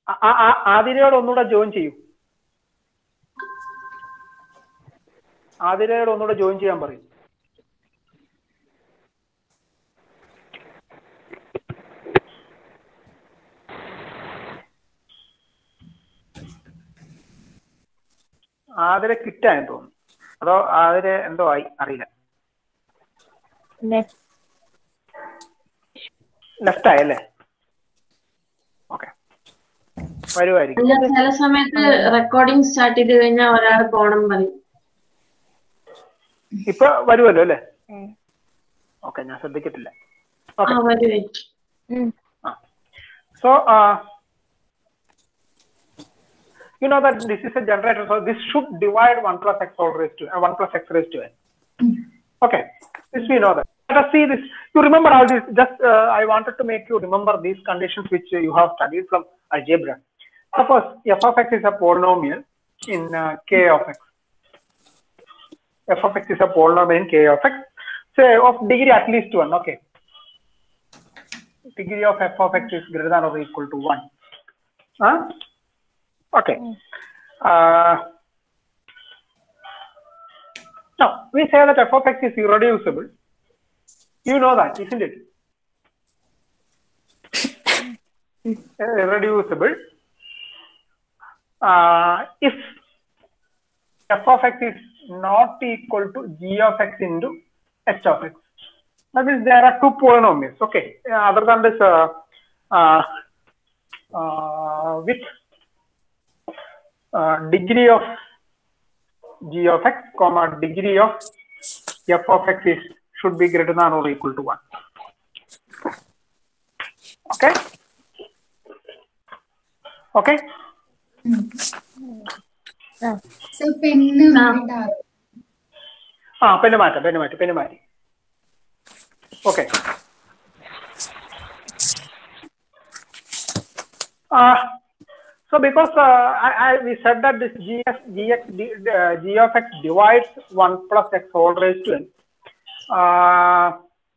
ആ- ആ- ആ- ആതിരയോട് ഒന്നുകൂടെ ജോയിൻ ചെയ്യൂ ആതിരയോട് ഒന്നുകൂടെ ജോയിൻ ചെയ്യാൻ പറയും ആതിര കിറ്റായെന്ന് തോന്നുന്നു അതോ ആതിര എന്തോ ആയി അറിയില്ല നെറ്റ് ലെഫ്റ്റ് ആയല്ലേ ഓക്കെ വരുമായിരിക്കും അല്ല ചില സമയത്ത് റെക്കോർഡിംഗ് സ്റ്റാർട്ട് ചെയ്ത് കഴിഞ്ഞാൽ ഒരാൾ പോണം പറയും ഇപ്പൊ വരുമല്ലോ അല്ലേ ഉം. ഓക്കെ ഞാൻ ശ്രദ്ധിച്ചിട്ടില്ല ആ ഓക്കെ വരുവേ ഉം. So, uh, you know that this is a generator, so this should divide 1 plus x all raised to uh, 1 plus x raised to n. Okay, this we know that. Let us see this. You remember all this. Just uh, I wanted to make you remember these conditions which uh, you have studied from algebra. Suppose f of x is a polynomial in uh, k of x. f of x is a polynomial in k of x. Say of degree at least 1. Okay degree of f of x is greater than or equal to 1. Huh? Okay. Uh, now, we say that f of x is irreducible. You know that, isn't it? Irreducible. Uh, if f of x is not equal to g of x into h of x. That means there are two polynomials. Okay, Uh, other than this, uh, uh, uh, with uh, degree of g of x, comma degree of f of x is should be greater than or equal to one. Okay. Okay. Sir പെണ്ണ് ആ. Dark ആ പെണ്ണ് മാറ്റാം പെണ്ണ് മാറ്റി പെണ്ണ് മാറ്റി okay so because uh, I, I we said that this gx gx d- uh, g of x divides 1 plus x whole raised to n uh,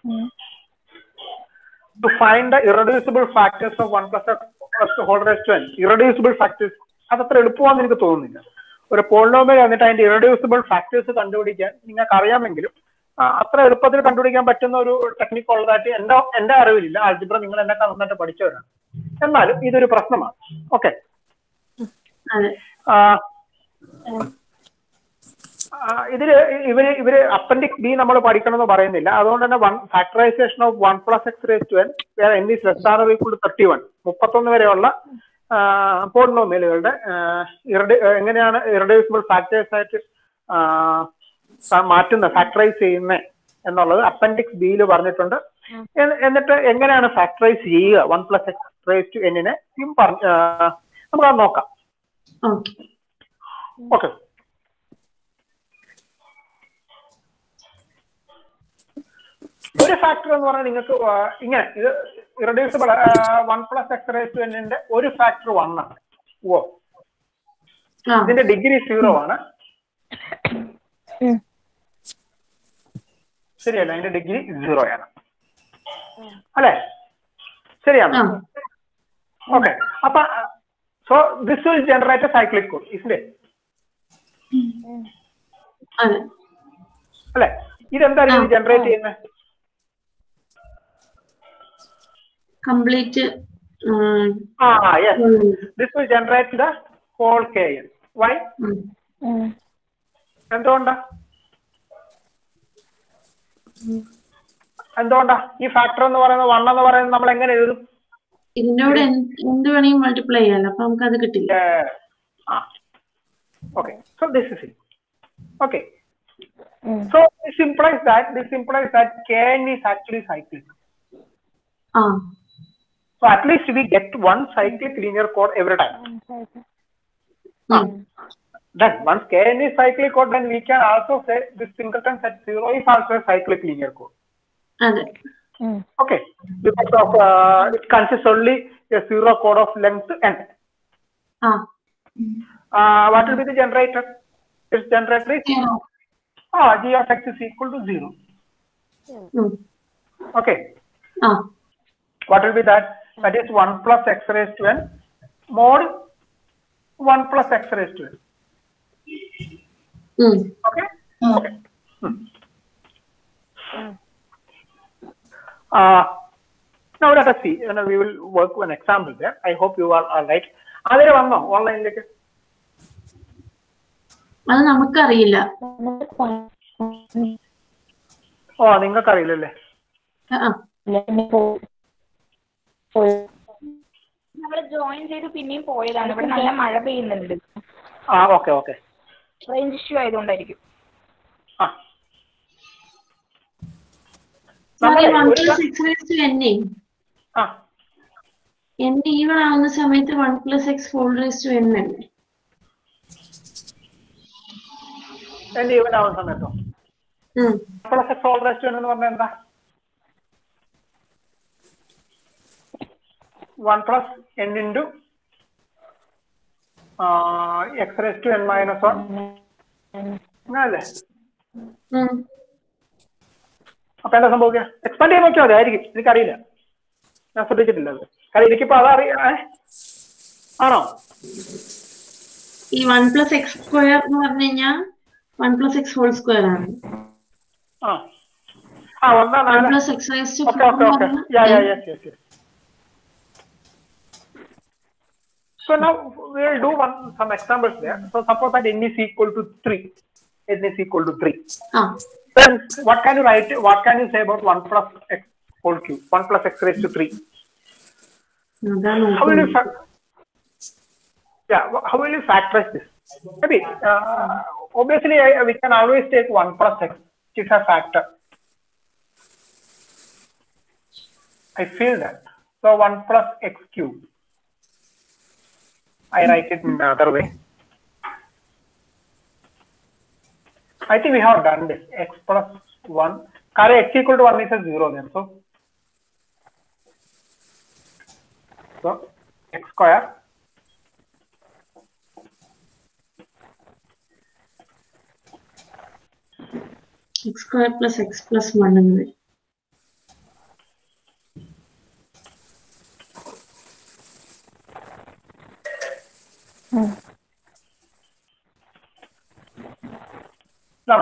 to find the irreducible factors of 1 plus x plus whole raised to n irreducible factors അതത്ര എളുപ്പമാണെന്ന് എനിക്ക് തോന്നുന്നില്ല ഒരു polynomial വന്നിട്ട് അതിന്റെ irreducible factors കണ്ടുപിടിക്കാൻ നിങ്ങൾക്ക് അറിയാമെങ്കിലും ആ, അത്ര എളുപ്പത്തിൽ കണ്ടുപിടിക്കാൻ പറ്റുന്ന ഒരു ടെക്നിക്ക് ഉള്ളതായിട്ട് എന്റെ എന്റെ അറിവിലില്ല ആൽജിബ്ര നിങ്ങൾ എന്നെ നന്നായിട്ട് പഠിച്ചവരാണ് എന്നാലും ഇതൊരു പ്രശ്നമാണ് ഓക്കെ അതെ ഇതില് ഇവര് ഇവര് അപ്പൻഡിക്സ് ബി നമ്മൾ പഠിക്കണം എന്ന് പറയുന്നില്ല അതുകൊണ്ട് തന്നെ one factorisation of one plus X raise to n വേറെ n is less or equal to thirty one മുപ്പത്തൊന്ന് വരെയുള്ള പോളിനോമിയലുകളുടെ എങ്ങനെയാണ് ഇറഡ്യൂസിബിൾ ഫാക്ടേഴ്സ് ആയിട്ട് ആ, സ- മാറ്റുന്ന ഫാക്ടറൈസ് ചെയ്യുന്ന എന്നുള്ളത് അപ്പൻഡിക്സ് ബിയിൽ പറഞ്ഞിട്ടുണ്ട് എ- എന്നിട്ട് എങ്ങനെയാണ് ഫാക്ടറൈസ് ചെയ്യുക one plus X raise to എന്നിനെ നമുക്ക് അത് നോക്കാം ഓക്കെ ഓക്കെ ഒരു ഫാക്ടർ എന്ന് പറഞ്ഞാൽ നിങ്ങൾക്ക് ആ, ഇങ്ങനെ ഇത് irreducible one plus X raise to എന്നിന്റെ ഒരു ഫാക്ടർ വൺ ആണ് ഓ ആ ഇതിന്റെ ഡിഗ്രി സീറോ ആണ് ഉം. ശരിയല്ല അതിന്റെ ഡിഗ്രി സീറോ ആണ് അല്ലെ ശരിയാണ് ആ ഓക്കെ അപ്പൊ so this will generate a cyclic code ഇസ്ലേ അതെ അല്ലെ ഇതെന്തായാലും ആ. ജനറേറ്റ് ചെയ്യുന്നത് കംപ്ലീറ്റ് ആ yes this will generate the whole kn. Why? ഉം. എന്തുകൊണ്ടാ എന്തുകൊണ്ടാ ഈ ഫാക്ടർ എന്ന് പറയുന്നത് വൺ എന്ന് പറയുന്നത് നമ്മൾ എങ്ങനെ എഴുതും ഇതിനോട് എന്ത് എന്ത് വേണമെങ്കിൽ മൾട്ടിപ്ലൈ ചെയ്യാലോ അപ്പൊ നമുക്ക് അത് കിട്ടില്ല okay so this is it okay hmm. So this implies that this implies that kn is actually cyclic. ആ So at least we get one cyclic linear code every time. ഉം. Then once kn is cyclic code, then we can also say this singleton set zero is also a cyclic linear code. അതെ ഉം. Okay, because of uh, it consists only a zero code of length n. ആ Uh, what will be the generator? Its generator is ah, g of x is equal to zero. ഉം. Okay, ആ what will be that? That is one plus x raised to n mod 1 plus x raised to n. ഉം. Okay? ആ Okay. Hmm. Uh, now let us see. You know, we will work one example there. I hope you are all right. അതിന് വന്നോ ഓൺലൈനിലേക്ക് അത് നമുക്കറിയില്ല നമുക്ക് പ- ഓ നിങ്ങൾക്ക് അറിയില്ലല്ലേ ആ, ആ. പിന്നെ പോ- പോയി. നമ്മള് ജോയിൻ ചെയ്ത് പിന്നെയും പോയതാണ് ഇവിടെ നല്ല മഴ പെയ്യുന്നുണ്ട് ആ ഓക്കെ ഓക്കെ റേഞ്ച് ഇഷ്യൂ ആയതുകൊണ്ടായിരിക്കും ആ സാറേ നമ്മളെ വൺ ഒരു പ്ലസ് എക്സ് റേസ് ടു എന്നെ ആ എൻ ഈവൺ ആവുന്ന സമയത്ത് one plus x whole raise to n അല്ലേ എന്റെ ഈവൻ ആവുന്ന സമയത്തോ ഉം. പ്ലസ് എക്സ് ഓൾ റെസ്റ്റ് എന്ന് പറഞ്ഞാൽ എന്താ one plus n into x raised to n minus one അങ്ങനല്ലേ ഉം. അപ്പൊ എന്താ സംഭവിക്കുക എക്സ്പാൻഡ് ചെയ്യാൻ നോക്കിയാൽ മതി ആയിരിക്കും എനിക്കറിയില്ല ഞാൻ ശ്രദ്ധിച്ചിട്ടില്ല അത് കാരണം എനിക്കിപ്പോ അതറിയാം ഏ? ആണോ ഈ വൺ പ്ലസ് എക്സ് സ്ക്വയർ എന്ന് പറഞ്ഞു കഴിഞ്ഞാൽ one plus x whole square ആണ് ആ ആ ഒന്നാ വൺ നാല് plus X raise to Okay, okay, okay. Yeah, yeah, yes, yes, yes. So now we will do one some examples there. So suppose that n is equal to three. n is equal to three. ആ Then what can you write? What can you say about one plus x whole cube? One plus x raised to three. അതാണ് How will you? നോക്കുന്നത്. Fa- yeah. wh- How will you factorize this? Maybe uh, obviously I, we can always take one plus x, which is a factor. I feel that. So 1 plus x cube. I write it in the other way. I think we have done this. x plus 1. Kare x equal to 1 is a 0 then. So, so x square x square plus x plus one എന്ന് വരും no.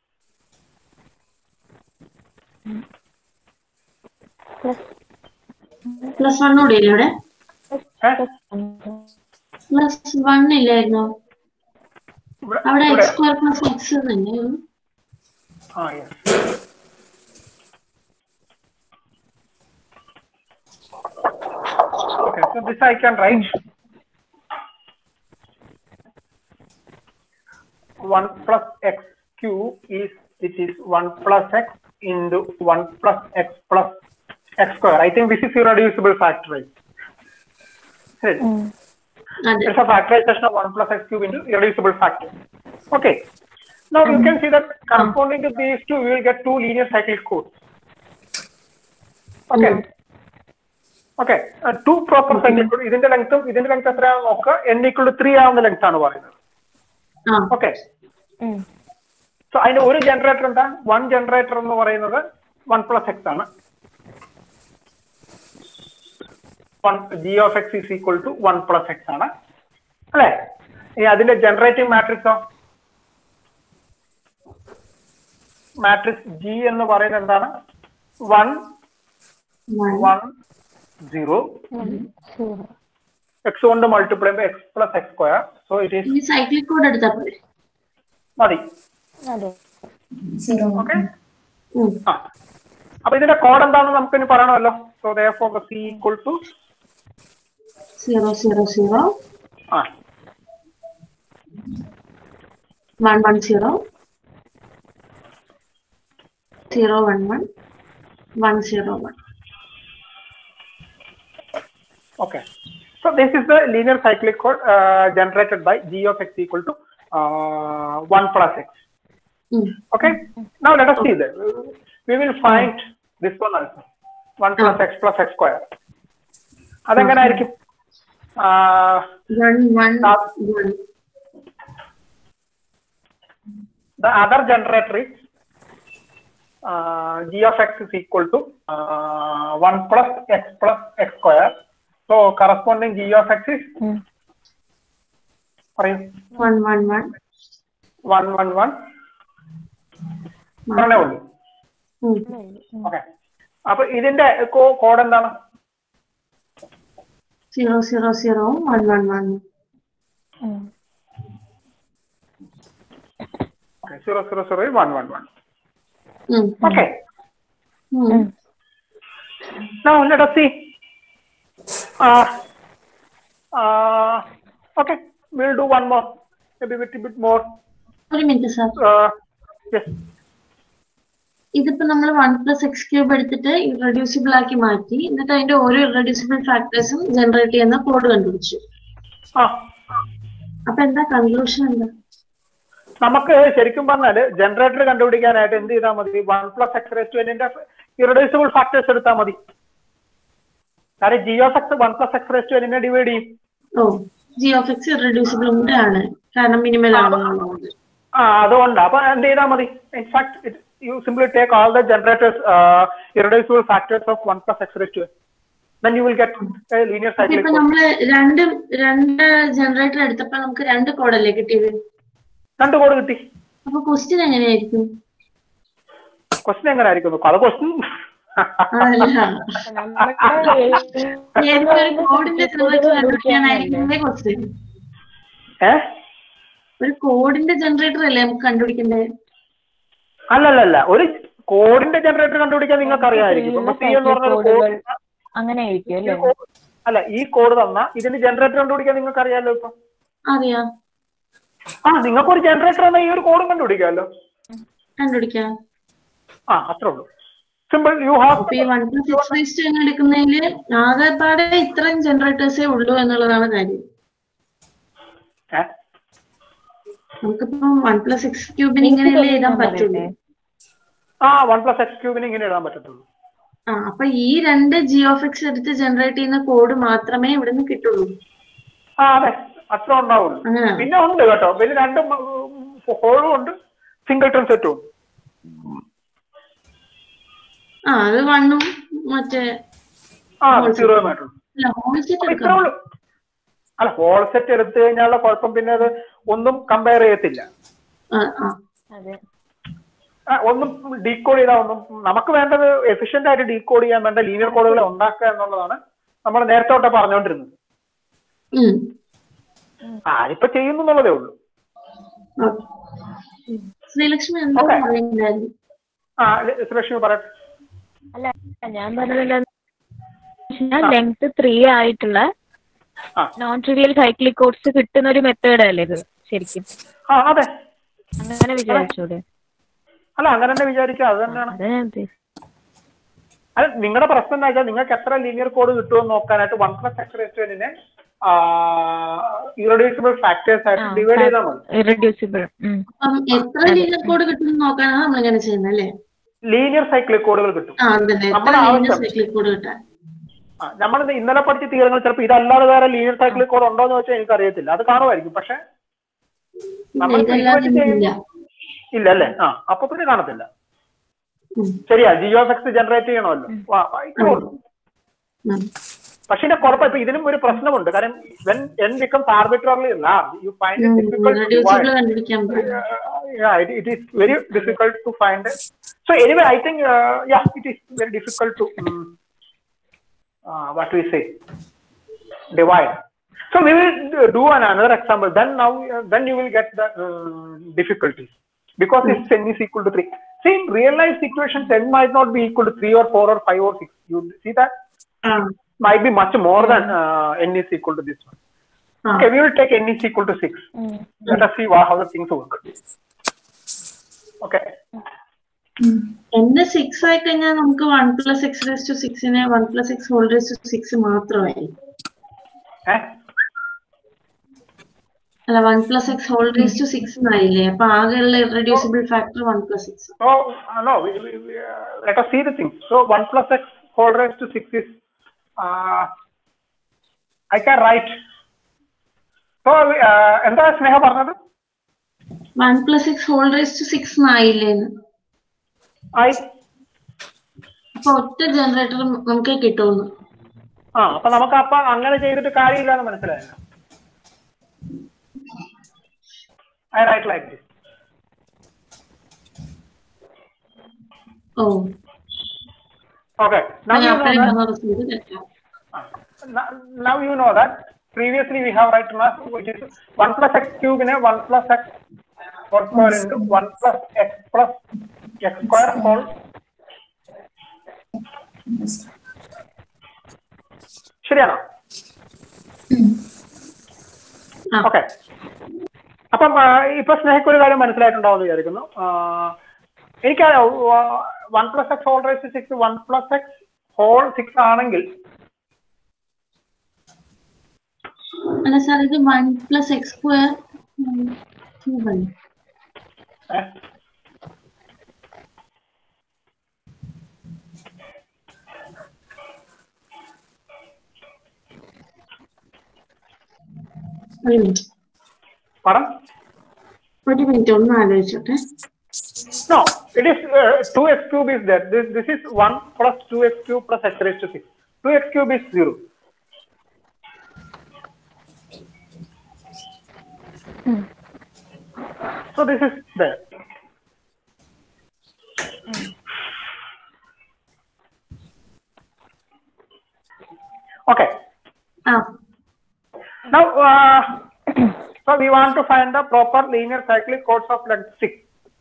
Plus one കൂടെ ഇല്ലേ ഇവിടെ Eh? Plus one ഇല്ലായിരുന്നോ ഇവിടെ- അവിടെ ഇവിടെ- x square plus x തന്നെ Ah, yes. Okay, so this I can write. One plus x cube is which is one plus x into one plus x plus x square. I think this is irreducible factorized. Right. അതെ It's a factorization of 1 plus x cube into irreducible factor. Okay. Now you can see that corresponding to these two, we will get two linear cyclic codes. Okay. Okay. Uh, two proper cyclic codes. ഇതിന്റെ ലെങ്ത്തും ഇതിന്റെ length എത്രയാണെന്ന് നോക്കുക n equal to three ആവുന്ന length ആണ് പറയുന്നത് ആ okay so അതിന് ഒരു ജനറേറ്റർ എന്താ വൺ ജനറേറ്റർ എന്ന് പറയുന്നത് വൺ പ്ലസ് എക്സ് ആണ് one g of x is equal to one plus x ആണ് അല്ലേ ഇനി അതിന്റെ ജനറേറ്റിംഗ് മാട്രിക്സോ മാട്രിക്സ് ജി എന്ന് പറയുന്നത് എന്താണ് one one one zero x കൊണ്ട് മൾട്ടിപ്ലൈ ചെയ്യുമ്പോൾ x plus x square so it is ഇനി സൈക്ലിക് കോഡ് എടുത്താൽ പോരെ മതി അതെ സീറോ ഓക്കെ ഉം. ആ അപ്പൊ ഇതിന്റെ കോഡ് എന്താണെന്ന് നമുക്ക് ഇനി പറയണമല്ലോ so for c equal to zero zero zero ആ one one zero zero one one one zero one Okay. So this is the linear cyclic code uh, generated by g of x equal to uh, 1 plus x. Okay. Now let us see that. We will find this one also. 1 plus x plus x square. അതെങ്ങനെ ആയിരിക്കും one one ആ. One the other generator is uh, g of x is equal to uh, 1 plus x plus x square So corresponding g of x is ഉം. പറയൂ one one one one one one പറഞ്ഞേ ഉള്ളൂ okay അപ്പൊ ഇതിന്റെ code എന്താണ് zero zero zero one one one ഉം. Zero zero zero one one one ഉം. Okay ഉം. Now let us see. Uh, uh, okay, we'll do one more, maybe a little bit more. ഒരു minute sir Uh, yes. ഇതിപ്പോ നമ്മൾ one plus x cube എടുത്തിട്ട് irreducible ആക്കി മാറ്റി എന്നിട്ട് അതിന്റെ ഓരോ ഇറഡ്യൂസിബിൾ ഫാക്ടേഴ്സും ജനറേറ്റ് ചെയ്യുന്ന കോഡ് കണ്ടുപിടിച്ചു ആ അപ്പൊ എന്താ കൺക്ലൂഷൻ എന്താ നമുക്ക് ശരിക്കും പറഞ്ഞാല് ജനറേറ്റർ കണ്ടുപിടിക്കാനായിട്ട് എന്ത് ചെയ്താൽ മതി one plus X raise to എന്നിന്റെ ഇറഡ്യൂസിബിൾ ഫാക്ടേഴ്സ് എടുത്താൽ മതി കാരണം g of x one plus X raise to എന്നിനെ ഡിവൈഡ് ചെയ്യും ഓ ജി ഓഫ് എക്സ് ഇറഡ്യൂസിബിൾ കൂടെ ആണ് കാരണം മിനിമൽ ആണെന്നുള്ളത് ആ അതുകൊണ്ട് അപ്പൊ എന്ത് ചെയ്താൽ മതി in fact you simply take all the generators irreducible factors of one plus X raise to then you will get a linear അപ്പൊ cyclic ഇപ്പൊ code. നമ്മള് രണ്ട് രണ്ട് ജനറേറ്റർ എടുത്തപ്പോ നമുക്ക് രണ്ട് കോഡല്ലേ കിട്ടിയത് രണ്ട് കോഡ് കിട്ടി അപ്പൊ ക്വസ്റ്റ്യൻ എങ്ങനെയായിരിക്കും ക്വസ്റ്റ്യൻ എങ്ങനെ ആയിരിക്കുന്നു അത് ക്വസ്റ്റ്യൻ അതല്ല നമ്മുടെ ഏതെങ്കിലും ഒരു കോഡിന്റെ ജനറേറ്റർ കണ്ടുപിടിക്കാനായിരിക്കും ക്വസ്റ്റ്യൻ ഏ ഒരു കോഡിന്റെ ജനറേറ്റർ അല്ലേ നമുക്ക് കണ്ടുപിടിക്കണ്ടേ അല്ലല്ലല്ല ഒരു കോഡിന്റെ ജനറേറ്റർ കണ്ടുപിടിക്കാൻ നിങ്ങൾക്ക് അറിയാമായിരിക്കും ഇപ്പൊ C എന്ന് പറഞ്ഞ ഒരു കോഡുകൾ code- അങ്ങനെ ആയിരിക്കും ഈ അല്ലേ code- അല്ല ഈ കോഡ് തന്ന ഇതിന് ജനറേറ്റർ കണ്ടുപിടിക്കാൻ നിങ്ങൾക്ക് അറിയാലോ ഇപ്പൊ അറിയാം ആ നിങ്ങൾക്ക് ഒരു ജനറേറ്റർ തന്ന ഈ ഒരു കോഡും കണ്ടുപിടിക്കാമല്ലോ കണ്ടുപിടിക്കാം ആ അത്രേ ഉള്ളൂ സിമ്പിൾ യു ഹാവ് അപ്പൊ ഈ വൺ പ്ലസ് സിക്സ് വേസ്റ്റ് തന്നെ എടുക്കുന്നതില് ആകെപ്പാടെ ഇത്രയും ജനറേറ്റേഴ്സേ ഉള്ളൂ എന്നുള്ളതാണ് കാര്യം നമുക്കിപ്പം വൺ പ്ലസ് സിക്സ് ക്യൂബിന് ഇങ്ങനെയല്ലേ എഴുതാൻ പറ്റുള്ളൂ ആ വൺ പ്ലസ് എക്സ് ക്യൂബിന് ഇങ്ങനെ എഴുതാൻ പറ്റത്തുള്ളൂ ആ അപ്പൊ ഈ രണ്ട് ജി ഓഫ് എക്സ് എടുത്ത് ജനറേറ്റ് ചെയ്യുന്ന കോഡ് മാത്രമേ ഇവിടുന്ന് കിട്ടുള്ളൂ ആ അതെ അത്ര ഉണ്ടാവുള്ളൂ അങ്ങനെയാണ് പിന്നെ ഉണ്ട് കേട്ടോ പിന്നെ രണ്ട് ഹോളും ഉണ്ട് സിംഗിൾട്ടൺ സെറ്റും ഉണ്ട് ആ അത് വണ്ണും മറ്റേ ആ സീറോയുമായിട്ടുള്ളൂ അല്ല ഹോൾ സെറ്റ് അപ്പൊ ഇത്രേ എടുക്കാം ഉള്ളൂ അല്ല ഹോൾ സെറ്റ് എടുത്തു കഴിഞ്ഞാലുള്ള കുഴപ്പം പിന്നെ അത് ഒന്നും കമ്പയർ ചെയ്യത്തില്ല ആ ആ അതെ ആ, ഒന്നും ഡീകോഡ് ചെയ്താൽ ഒന്നും നമുക്ക് വേണ്ടത് എഫിഷ്യന്റ് ആയിട്ട് ഡീകോഡ് ചെയ്യാൻ വേണ്ട ലീനിയർ കോഡുകളെ ഉണ്ടാക്കുക എന്നുള്ളതാണ് നമ്മൾ നേരത്തെ തൊട്ടേ പറഞ്ഞുകൊണ്ടിരുന്നത് ഉം ആരിപ്പോ ചെയ്യുന്നു എന്നുള്ളതേ ഉള്ളൂ ഓക്കെ ശ്രീലക്ഷ്മി എന്താ Okay. പറയുന്നുണ്ടായിരുന്നു ആ സുരക്ഷ പറയട്ടെ അല്ല ഞാൻ പറഞ്ഞത് ലെങ്ത് ത്രീ ആയിട്ടുള്ള ആ. നോൺ ട്രിവിയൽ സൈക്ലിക് കോഡ്സ് കിട്ടുന്ന ഒരു മെത്തേഡ് അല്ലേ ഇത് ശരിക്കും ആ അതെ അങ്ങനെ വിചാരിച്ചൂടെ അല്ല അങ്ങനെ തന്നെ വിചാരിക്കുക അത് തന്നെയാണ് അതാ ഞാൻ ഉദ്ദേശിച്ചത് അത് നിങ്ങളുടെ പ്രശ്നം എന്താ വെച്ചാൽ നിങ്ങൾക്ക് എത്ര ലീനിയർ കോഡ് കിട്ടുമെന്ന് നോക്കാനായിട്ട് വൺ പ്ലസ് എക്സ് റേസ്റ്റുവിനെ ഇറഡ്യൂസിബിൾ ഫാക്ടേഴ്സ് ആയിട്ട് ഡിവൈഡ് ചെയ്താൽ മതി ഇറഡ്യൂസിബിൾ അപ്പം എത്ര ലീനിയർ കോഡ് കിട്ടും നോക്കാനാണ് നമ്മൾ ഇങ്ങനെ ചെയ്യുന്നത് അല്ലേ ലീനിയർ സൈക്ലിക് കോഡുകൾ കിട്ടും ആ അതന്നെ എത്ര നമ്മുടെ ലീനിയർ ആവശ്യം. സൈക്ലിക് കോഡ് കിട്ടാൻ ആ, നമ്മൾ ഇന്നലെ പഠിച്ച തീരങ്ങൾ ചിലപ്പോൾ ഇതല്ലാതെ വേറെ ലീനിയർ സൈക്ലിക് കോഡ് ഉണ്ടോ എന്ന് വെച്ചാൽ എനിക്ക് അറിയത്തില്ല അത് കാണുമായിരിക്കും പക്ഷെ ഇല്ല നമ്മൾ ഇതല്ലാതെ frequent ഇല്ല ഇല്ല അല്ലേ ആ അപ്പൊ പിന്നെ കാണത്തില്ല ഉം. ശരിയാ ജിയോ എക്സ് ജനറേറ്റ് ചെയ്യണമല്ലോ വാ, വാ, ഇത്രേ ഉള്ളൂ. ഉം. പക്ഷെ ഇതിന്റെ കുഴപ്പം ഇപ്പൊ ഇതിനും ഒരു പ്രശ്നമുണ്ട് കാരണം when n becomes arbitrarily you find ഉം. ഇറ്റ് ഡിഫിക്കൽട്ട് റെഡ്യൂസിബിൾ കണ്ടുപിടിക്കാൻ പറ്റും yeah, it, it is very difficult to find. So anyway, I think uh, yeah, it is very difficult to um, uh, what we say divide. So we will do an, another example. Then now uh, then you will get the uh, difficulties because if n is equal to three. See, in real life situations, n might not be equal to three or four or five or six. You see that ആ might be much more than uh, n is equal to this one. ആ Okay, we will take n is equal to six. Let us see wha- how the things work. Okay. എന്റെ six ആയി കഴിഞ്ഞാൽ നമുക്ക് one plus X raise to സിക്സിന് one plus x whole raise to six മാത്രമായി Eh? അല്ല one plus x whole raise to six ആയില്ലേ അപ്പൊ ആകെയുള്ള irreducible factor one plus six So, uh, no, we, we, we, uh, let us see the thing. So, 1 plus x whole raised to 6 is, uh, I can write. So, uh, എന്താ സ്നേഹ പറഞ്ഞത് one plus x whole raise to six ആയില്ലേന്ന് ഐ അപ്പൊ ഒറ്റ generator നമുക്ക് കിട്ടുമെന്ന് ആ അപ്പൊ നമുക്ക് അപ്പൊ അങ്ങനെ ചെയ്തിട്ട് കാര്യമില്ല എന്ന് മനസ്സിലായല്ലോ ഐ റൈറ്റ് ലൈക്ക് ദിസ് ഓ ഓക്കെ നൗ ഞാൻ യു അപ്പഴേ നോ പറഞ്ഞ റിസൾട്ട് തെറ്റാ now you know that previously we have written as which is 1 plus x cube in a 1 plus x whole square into 1 plus x plus x square whole ശരിയാണോ ആ okay അപ്പം ആ, ഇപ്പൊ സ്നേഹയ്ക്ക് ഒരു കാര്യം മനസ്സിലായിട്ടുണ്ടാവും വിചാരിക്കുന്നു ആ, എനിക്കറിയാം one plus x whole raise six one plus x whole six ആണെങ്കിൽ അല്ല സാർ ഇത് one plus x square cube അല്ലേ ഏ, ഒരു മിനിറ്റ് പടം ഒരു മിനിറ്റ് ഒന്ന് ആലോചിച്ചോട്ടെ No, it is uh, 2x cube is there. This, this is 1 plus 2x cube plus x raised to 6. 2x cube is 0. So this is there. Okay. ആ Now, uh, so we want to find the proper linear cyclic codes of length 6.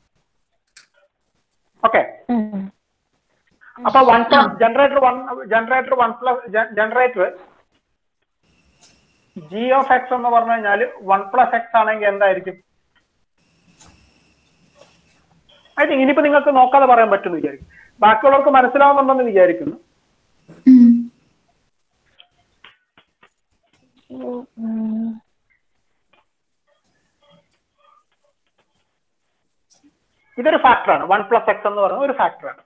Okay. അപ്പൊ one plus generator one generator one plus generator g of x എന്ന് പറഞ്ഞു കഴിഞ്ഞാൽ one plus X ആണെങ്കിൽ എന്തായിരിക്കും I think ഇനിയിപ്പോ നിങ്ങൾക്ക് നോക്കാതെ പറയാൻ പറ്റുമെന്ന് വിചാരിക്കും ബാക്കിയുള്ളവർക്ക് മനസ്സിലാവുന്നുണ്ടെന്ന് വിചാരിക്കുന്നു ഇതൊരു ഫാക്ടറാണ് വൺ പ്ലസ് എക്സ് എന്ന് പറയുന്നത് ഒരു ഫാക്ടറാണ്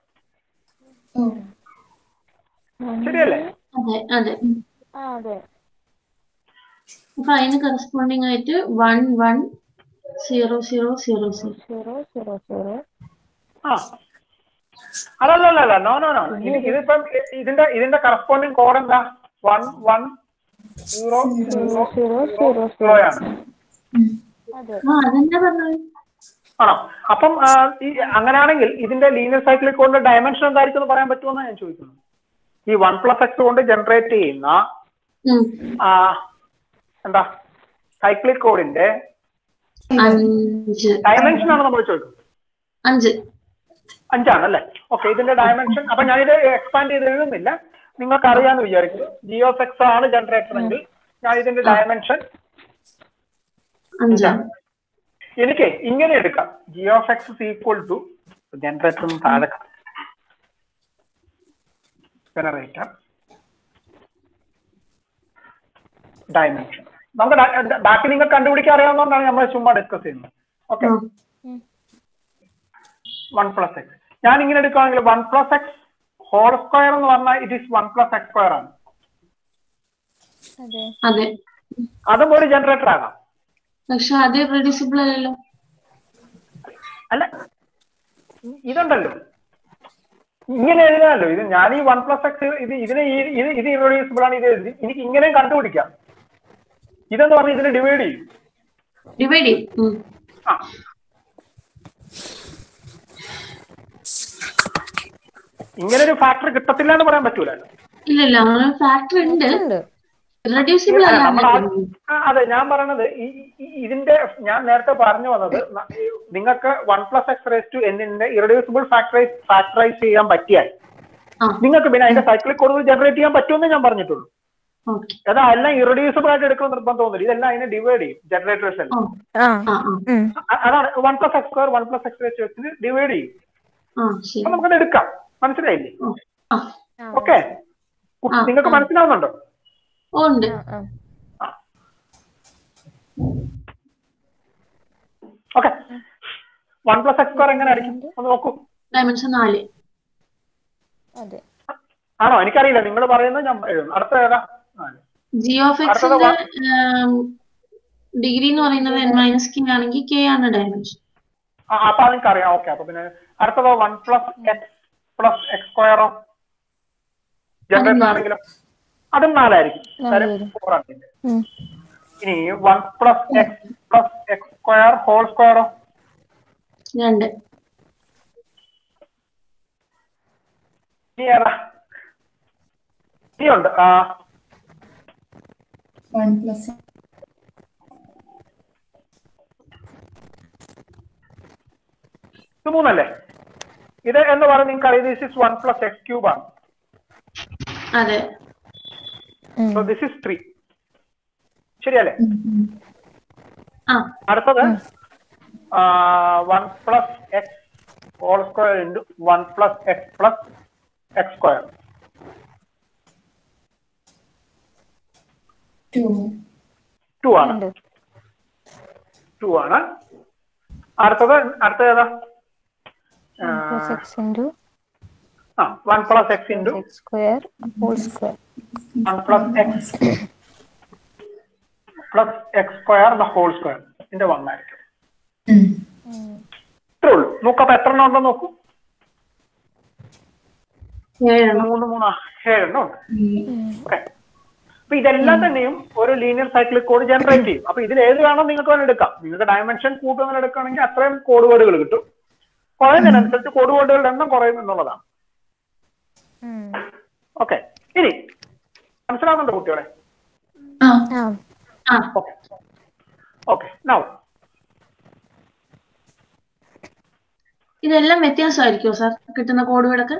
ശരിയല്ലേ അതെ അതെ ആ അതെ അപ്പൊ അതിന് കറസ്പോണ്ടിങ് ആയിട്ട് one one zero zero zero zero zero zero zero ആ അല്ലല്ല നോ നോ നോ ഇതിപ്പം ഇതിന്റെ ഇതിന്റെ കറസ്പോണ്ടിങ് കോഡ് എന്താ one one zero zero zero zero zero ആണ് അതെ ആ അതെന്താ പറഞ്ഞത് ആണോ അപ്പം ആ, ഈ അങ്ങനെയാണെങ്കിൽ ഇതിന്റെ ലീനിയർ സൈക്ലിക് കൊണ്ട് ഡയമെൻഷൻ എന്തായിരിക്കും എന്ന് പറയാൻ പറ്റുമെന്ന് ഞാൻ ചോദിക്കുന്നു ഈ വൺ പ്ലസ് എക്സ് കൊണ്ട് ജനറേറ്റ് ചെയ്യുന്ന ഉം. ആ, എന്താ സൈക്ലിക് കോഡിന്റെ അഞ്ച് ഡയമെൻഷൻ ആണ് നമ്മൾ ചോദിക്കുന്നത് അഞ്ച് അഞ്ചാണ് അല്ലേ ഓക്കെ ഇതിന്റെ ഡയമെൻഷൻ അപ്പൊ ഞാനിത് എക്സ്പാൻഡ് ചെയ്ത് എഴുതുന്നില്ല നിങ്ങൾക്ക് അറിയാന്ന് വിചാരിക്കുന്നു ജിയോ എക്സ് ആണ് ജനറേറ്റർ എങ്കിൽ ഞാൻ ഇതിന്റെ ഡയമെൻഷൻ അഞ്ചാണ് എനിക്ക് ഇങ്ങനെ എടുക്കാം ജിയോ എക്സ് ഈക്വൽ ടു ജനറേറ്റർ താഴെ ജനറേറ്റർ ഡയമെൻഷൻ നമുക്ക് ഡ- ബാക്കി നിങ്ങൾക്ക് കണ്ടുപിടിക്കാൻ അറിയാവുന്നതുകൊണ്ടാണ് നമ്മൾ ചുമ്മാ ഡിസ്കസ് ചെയ്യുന്നത് ഓക്കെ ഉം. വൺ പ്ലസ് എക്സ് ഞാൻ ഇങ്ങനെ എടുക്കുകയാണെങ്കിൽ one plus x whole square എന്ന് പറഞ്ഞാൽ it is one plus x square ആണ് അതെ അതെ അതും ഒരു ജനറേറ്റർ ആകാം പക്ഷെ അത് റെഡ്യൂസിബിൾ അല്ലല്ലോ അല്ല ഇ- ഇതുണ്ടല്ലോ ഇങ്ങനെ എഴുതാമല്ലോ ഇത് ഞാൻ ഈ വൺ പ്ലസ് എക്സ് ഇത് ഇതിനെ ഈ ഇത് ഇത് ഇറോഡ്യൂസിബിൾ ആണ് ഇത് എഴുതി എനിക്ക് ഇങ്ങനെയും കണ്ടുപിടിക്കാം ഇതെന്ന് പറഞ്ഞാൽ ഇതിനെ ഡിവൈഡ് ചെയ്യും ഡിവൈഡ് ചെയ്യും ഉം. ആ ഇങ്ങനെ ഒരു ഫാക്ടർ കിട്ടത്തില്ല എന്ന് പറയാൻ പറ്റൂലല്ലോ ഇല്ല ഇല്ല അങ്ങനെ ഫാക്ടർ ഉണ്ട് ഉണ്ട് റെഡ്യൂസിബിൾ അല്ല, അല്ല നമ്മൾ ആ- ആ, അതെ ഞാൻ പറയണത് ഈ- ഈ- ഇതിന്റെ ഞാൻ നേരത്തെ പറഞ്ഞു വന്നത് ന- ഈ നിങ്ങൾക്ക് one plus X raise to എന്നിന്റെ ഇറഡ്യൂസിബിൾ ഫാക്ടറൈസ് ഫാക്ടറൈസ് ചെയ്യാൻ പറ്റിയാൽ ആ നിങ്ങൾക്ക് പിന്നെ അതിന്റെ സൈക്ലിക് കൂടുതൽ ജനറേറ്റ് ചെയ്യാൻ പറ്റുമെന്ന് ഞാൻ പറഞ്ഞിട്ടുള്ളൂ ഓക്കെ അതാ എല്ലാം ഇറഡ്യൂസിബിൾ ആയിട്ട് എടുക്കണം നിർബന്ധമൊന്നുമില്ല ഇതെല്ലാം അതിനെ ഡിവൈഡ് ചെയ്യും ജനറേറ്റേഴ്സ് ഓ എല്ലാം ആ ആ ആ ഉം. അ- അതാണ് one plus x square one plus X raise വെച്ചിട്ട് ഡിവൈഡ് ചെയ്യും ആ ശരി അപ്പൊ നമുക്കത് എടുക്കാം മനസ്സിലായില്ലേ ഓ ആ ആ. ഓക്കെ ആ, നിങ്ങൾക്ക് ആ. മനസ്സിലാവുന്നുണ്ടോ ഓ ഉണ്ട് ആ, ആ. Okay one plus x square എങ്ങനെ ആയിരിക്കും ഒന്ന് നോക്കൂ ഡയമെൻഷൻ നാല് അതെ ആണോ എനിക്കറിയില്ല നിങ്ങൾ പറയുന്നത് ഞാൻ എഴുതും അടുത്ത ഏതാ നാല്. ജി ഓഫ് അടുത്തത് എക്സിന്റെ ഡിഗ്രി എന്ന് പറയുന്നത് എൻ മൈനസ് കെ ആണെങ്കിൽ കെ ആണ് ഡയമെൻഷൻ ആ, അപ്പൊ അതെനിക്ക് അറിയാം ഓക്കെ അപ്പൊ പിന്നെ അടുത്തത് one plus x plus x സ്ക്വയറോ ജനറേറ്റർ ആണെങ്കിലും അതും നാലായിരിക്കും നാല് കാര്യം വരും. four ആണ് ഇതിന്റെ. ഉം. ഇനി one plus x plus x square whole സ്ക്വയറോ രണ്ട് ഇനി ഏതാ ഇനിയുണ്ട് ആ വൺ പ്ലസ് ഇത് മൂന്നല്ലേ ഇത് എന്ന് പറഞ്ഞ് നിങ്ങൾക്ക് അറിയാം this is one plus x cube ആണ് അതെ ഉം. സോ ദിസ് ഇസ് ത്രീ ശരിയല്ലേ ആ അടുത്തത് one plus x whole square into one plus x plus x square two two ആണ് ഉണ്ട് ടു ആണ് അടുത്തത് അടുത്തത് ഏതാ പ്ലസ് എക്സ് ഇൻറ്റു ആ one plus x into x square whole square one plus x plus x square the whole square ഇതിന്റെ one ആയിരിക്കും ഇത്രേ ഉള്ളൂ നോക്കപ്പോ എത്ര എണ്ണം ഉണ്ടോ നോക്കൂ ഏഴെണ്ണം മൂന്ന് മൂന്ന് ഏഴെണ്ണം ഉണ്ട് ഓക്കെ അപ്പൊ ഇതെല്ലാം തന്നെയും ഒരു ലീനിയർ സൈക്ലിക് കോഡ് ജനറേറ്റ് ചെയ്യും അപ്പൊ ഇതിൽ ഏത് വേണം നിങ്ങൾക്ക് വേണം എടുക്കാം നിങ്ങൾക്ക് ഡയമെൻഷൻ കൂട്ടുന്ന എടുക്കുകയാണെങ്കിൽ അത്രയും കോഡ് വേർഡുകൾ കിട്ടും കുറയുന്നതിനനുസരിച്ച് കോഡ് വേർഡുകളുടെ എണ്ണം കുറയും എന്നുള്ളതാണ് ഓക്കെ ഇനി മനസ്സിലാകുന്നുണ്ടോ കുട്ടികളെ ആ ആ ആ ഓക്കെ ഓക്കെ നൗ ഇതെല്ലാം വ്യത്യാസമായിരിക്കുമോ സാർ കിട്ടുന്ന കോഡുകളൊക്കെ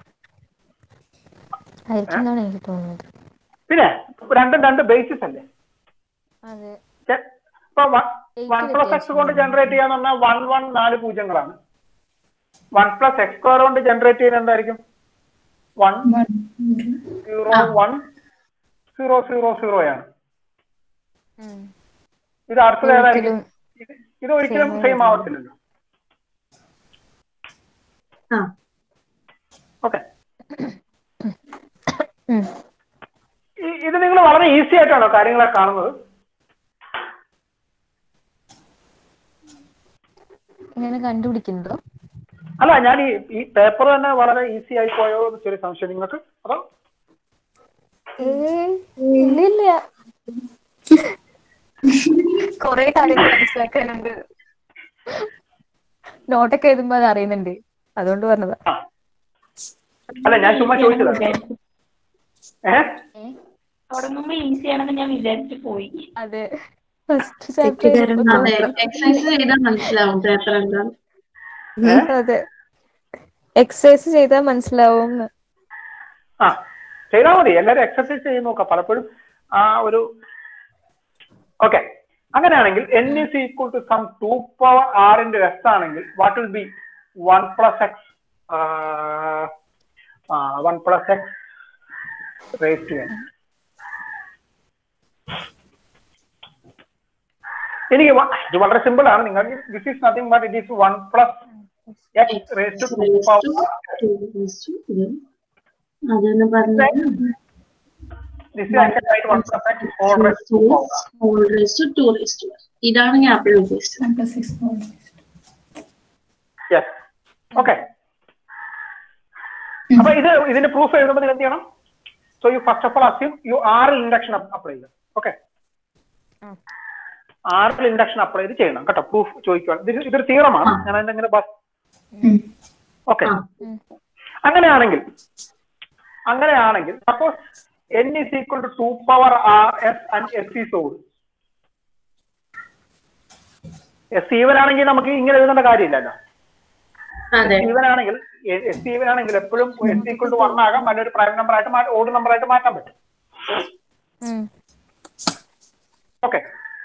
ആയിരിക്കും എന്നാണ് എനിക്ക് തോന്നുന്നത് പിന്നെ രണ്ടും രണ്ട് ബേസിസ് അല്ലേ അതെ ചെ- ഇപ്പൊ വൺ പ്ലസ് എക്സ് കൊണ്ട് ജനറേറ്റ് ചെയ്യാന്ന് പറഞ്ഞാൽ വൺ വൺ നാല് പൂജ്യങ്ങളാണ് വൺ പ്ലസ് എക്സ് സ്ക്വയർ കൊണ്ട് ജനറേറ്റ് ചെയ്യുന്നത് എന്തായിരിക്കും one one zero one zero zero സീറോയാണ് ഇത് അടുത്തത് ഏതായിരിക്കും ഇത് ഇത് ഒരിക്കലും സെയിം ആവത്തില്ലല്ലോ ആ ഓക്കെ ഉം. ഇത് നിങ്ങൾ വളരെ ഈസി ആയിട്ടാണോ കാര്യങ്ങളെ കാണുന്നത് ഇങ്ങനെ കണ്ടുപിടിക്കുന്നതോ അല്ല ഞാൻ ഈ ഈ പേപ്പർ തന്നെ വളരെ ഈസി ആയി പോയോ എന്ന് ചെറിയ സംശയം നിങ്ങൾക്ക് അതോ ഏയ്, ഇല്ല ഇല്ല കൊറേ കാര്യങ്ങൾ മനസ്സിലാക്കാനുണ്ട് നോട്ടൊക്കെ എഴുതുമ്പോ അത് അറിയുന്നുണ്ട് അതുകൊണ്ട് പറഞ്ഞതാ ആ അല്ല ഞാൻ ചുമ്മാ ചോദിച്ചതാണ് ഏഹ് തുടങ്ങുമ്പോ ഈസി ആണെന്ന് ഞാൻ വിചാരിച്ചു പോയി അതെ ഫസ്റ്റ് ചാപ്റ്റർ അതെ എക്സസൈസ് ചെയ്താൽ മനസ്സിലാവും പേപ്പർ എന്താണ് അതെ എക്സസൈസ് ചെയ്താൽ മനസ്സിലാവും ആ ചെയ്താൽ മതി എല്ലാവരും എക്സർസൈസ് ചെയ്ത് നോക്കാം പലപ്പോഴും ആ ഒരു ഓക്കെ അങ്ങനെയാണെങ്കിൽ n is equal to some two power ആറിന്റെ എസ് ആണെങ്കിൽ what will be one plus x one plus X raise to n എനിക്ക് വ- ഇത് വളരെ സിമ്പിൾ ആണ് നിങ്ങൾ this is nothing but it is one plus X raise to two power അതെന്ന് പറഞ്ഞാൽ this I can write one plus x all raise to power whole raise to raise to ഇതാണ് ഞാൻ അപ്പോഴും ഉദ്ദേശിച്ചത് one plus six four yes okay അപ്പൊ ഇത് ഇതിന്റെ proof എഴുതുമ്പോൾ നിങ്ങൾ എന്ത് ചെയ്യണം so you first of all assume you ആറിൽ ഇൻഡക്ഷൻ അപ്ലൈ ചെയ്യുക ഓക്കെ ആറിൽ ഇൻഡക്ഷൻ അപ്ലൈ ചെയ്ത് ചെയ്യണം കേട്ടോ പ്രൂഫ് ചോദിക്കുകയാണ് ഇത് ഇതൊരു തീറമാണ് ഞാൻ എന്തെങ്കിലും ബസ് ഓക്കെ ആ. അങ്ങനെയാണെങ്കിൽ അങ്ങനെയാണെങ്കിൽ suppose n is equal to two power R s and s is odd s even ആണെങ്കിൽ നമുക്ക് ഇങ്ങനെ എഴുതേണ്ട കാര്യമില്ലല്ലോ അതെ ഈവൻ ആണെങ്കിൽ എസ് ഈവൻ ആണെങ്കിൽ എപ്പോഴും എസ് ഈക്വൽ ടു വൺ ആകാം അല്ലെങ്കിൽ പ്രൈം നമ്പർ ആയിട്ട് മാറ്റി ഓഡ് നമ്പർ ആയിട്ട് മാറ്റാൻ പറ്റും ഓക്കെ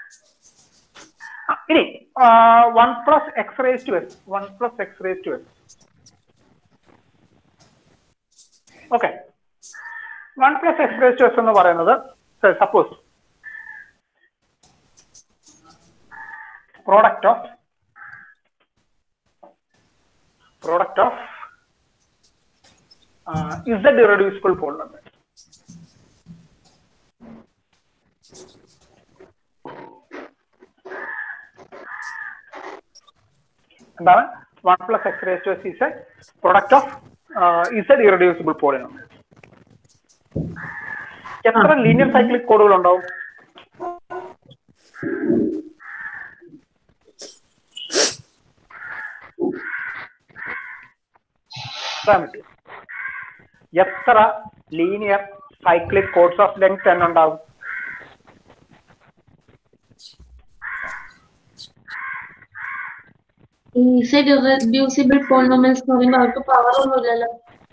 ഇനി one plus X raise to s one plus X raise to s okay one plus X raise to S എന്ന് പറയുന്നത് suppose product of product of uh, z irreducible pole number. എന്താണ് one plus X raise to s is a product of z irreducible polynomial എത്ര linear cyclic കോഡുകൾ ഉണ്ടാവും പറയാൻ പറ്റുമോ? എത്ര linear cyclic codes of length തന്നെ ഉണ്ടാവും ഈ സെറ്റ് ഇറഡ്യൂസിബിൾ പോളിനോമിയൽസ് എന്ന് പറയുമ്പോൾ അവർക്ക് പവർ ഒന്നുമില്ലല്ലോ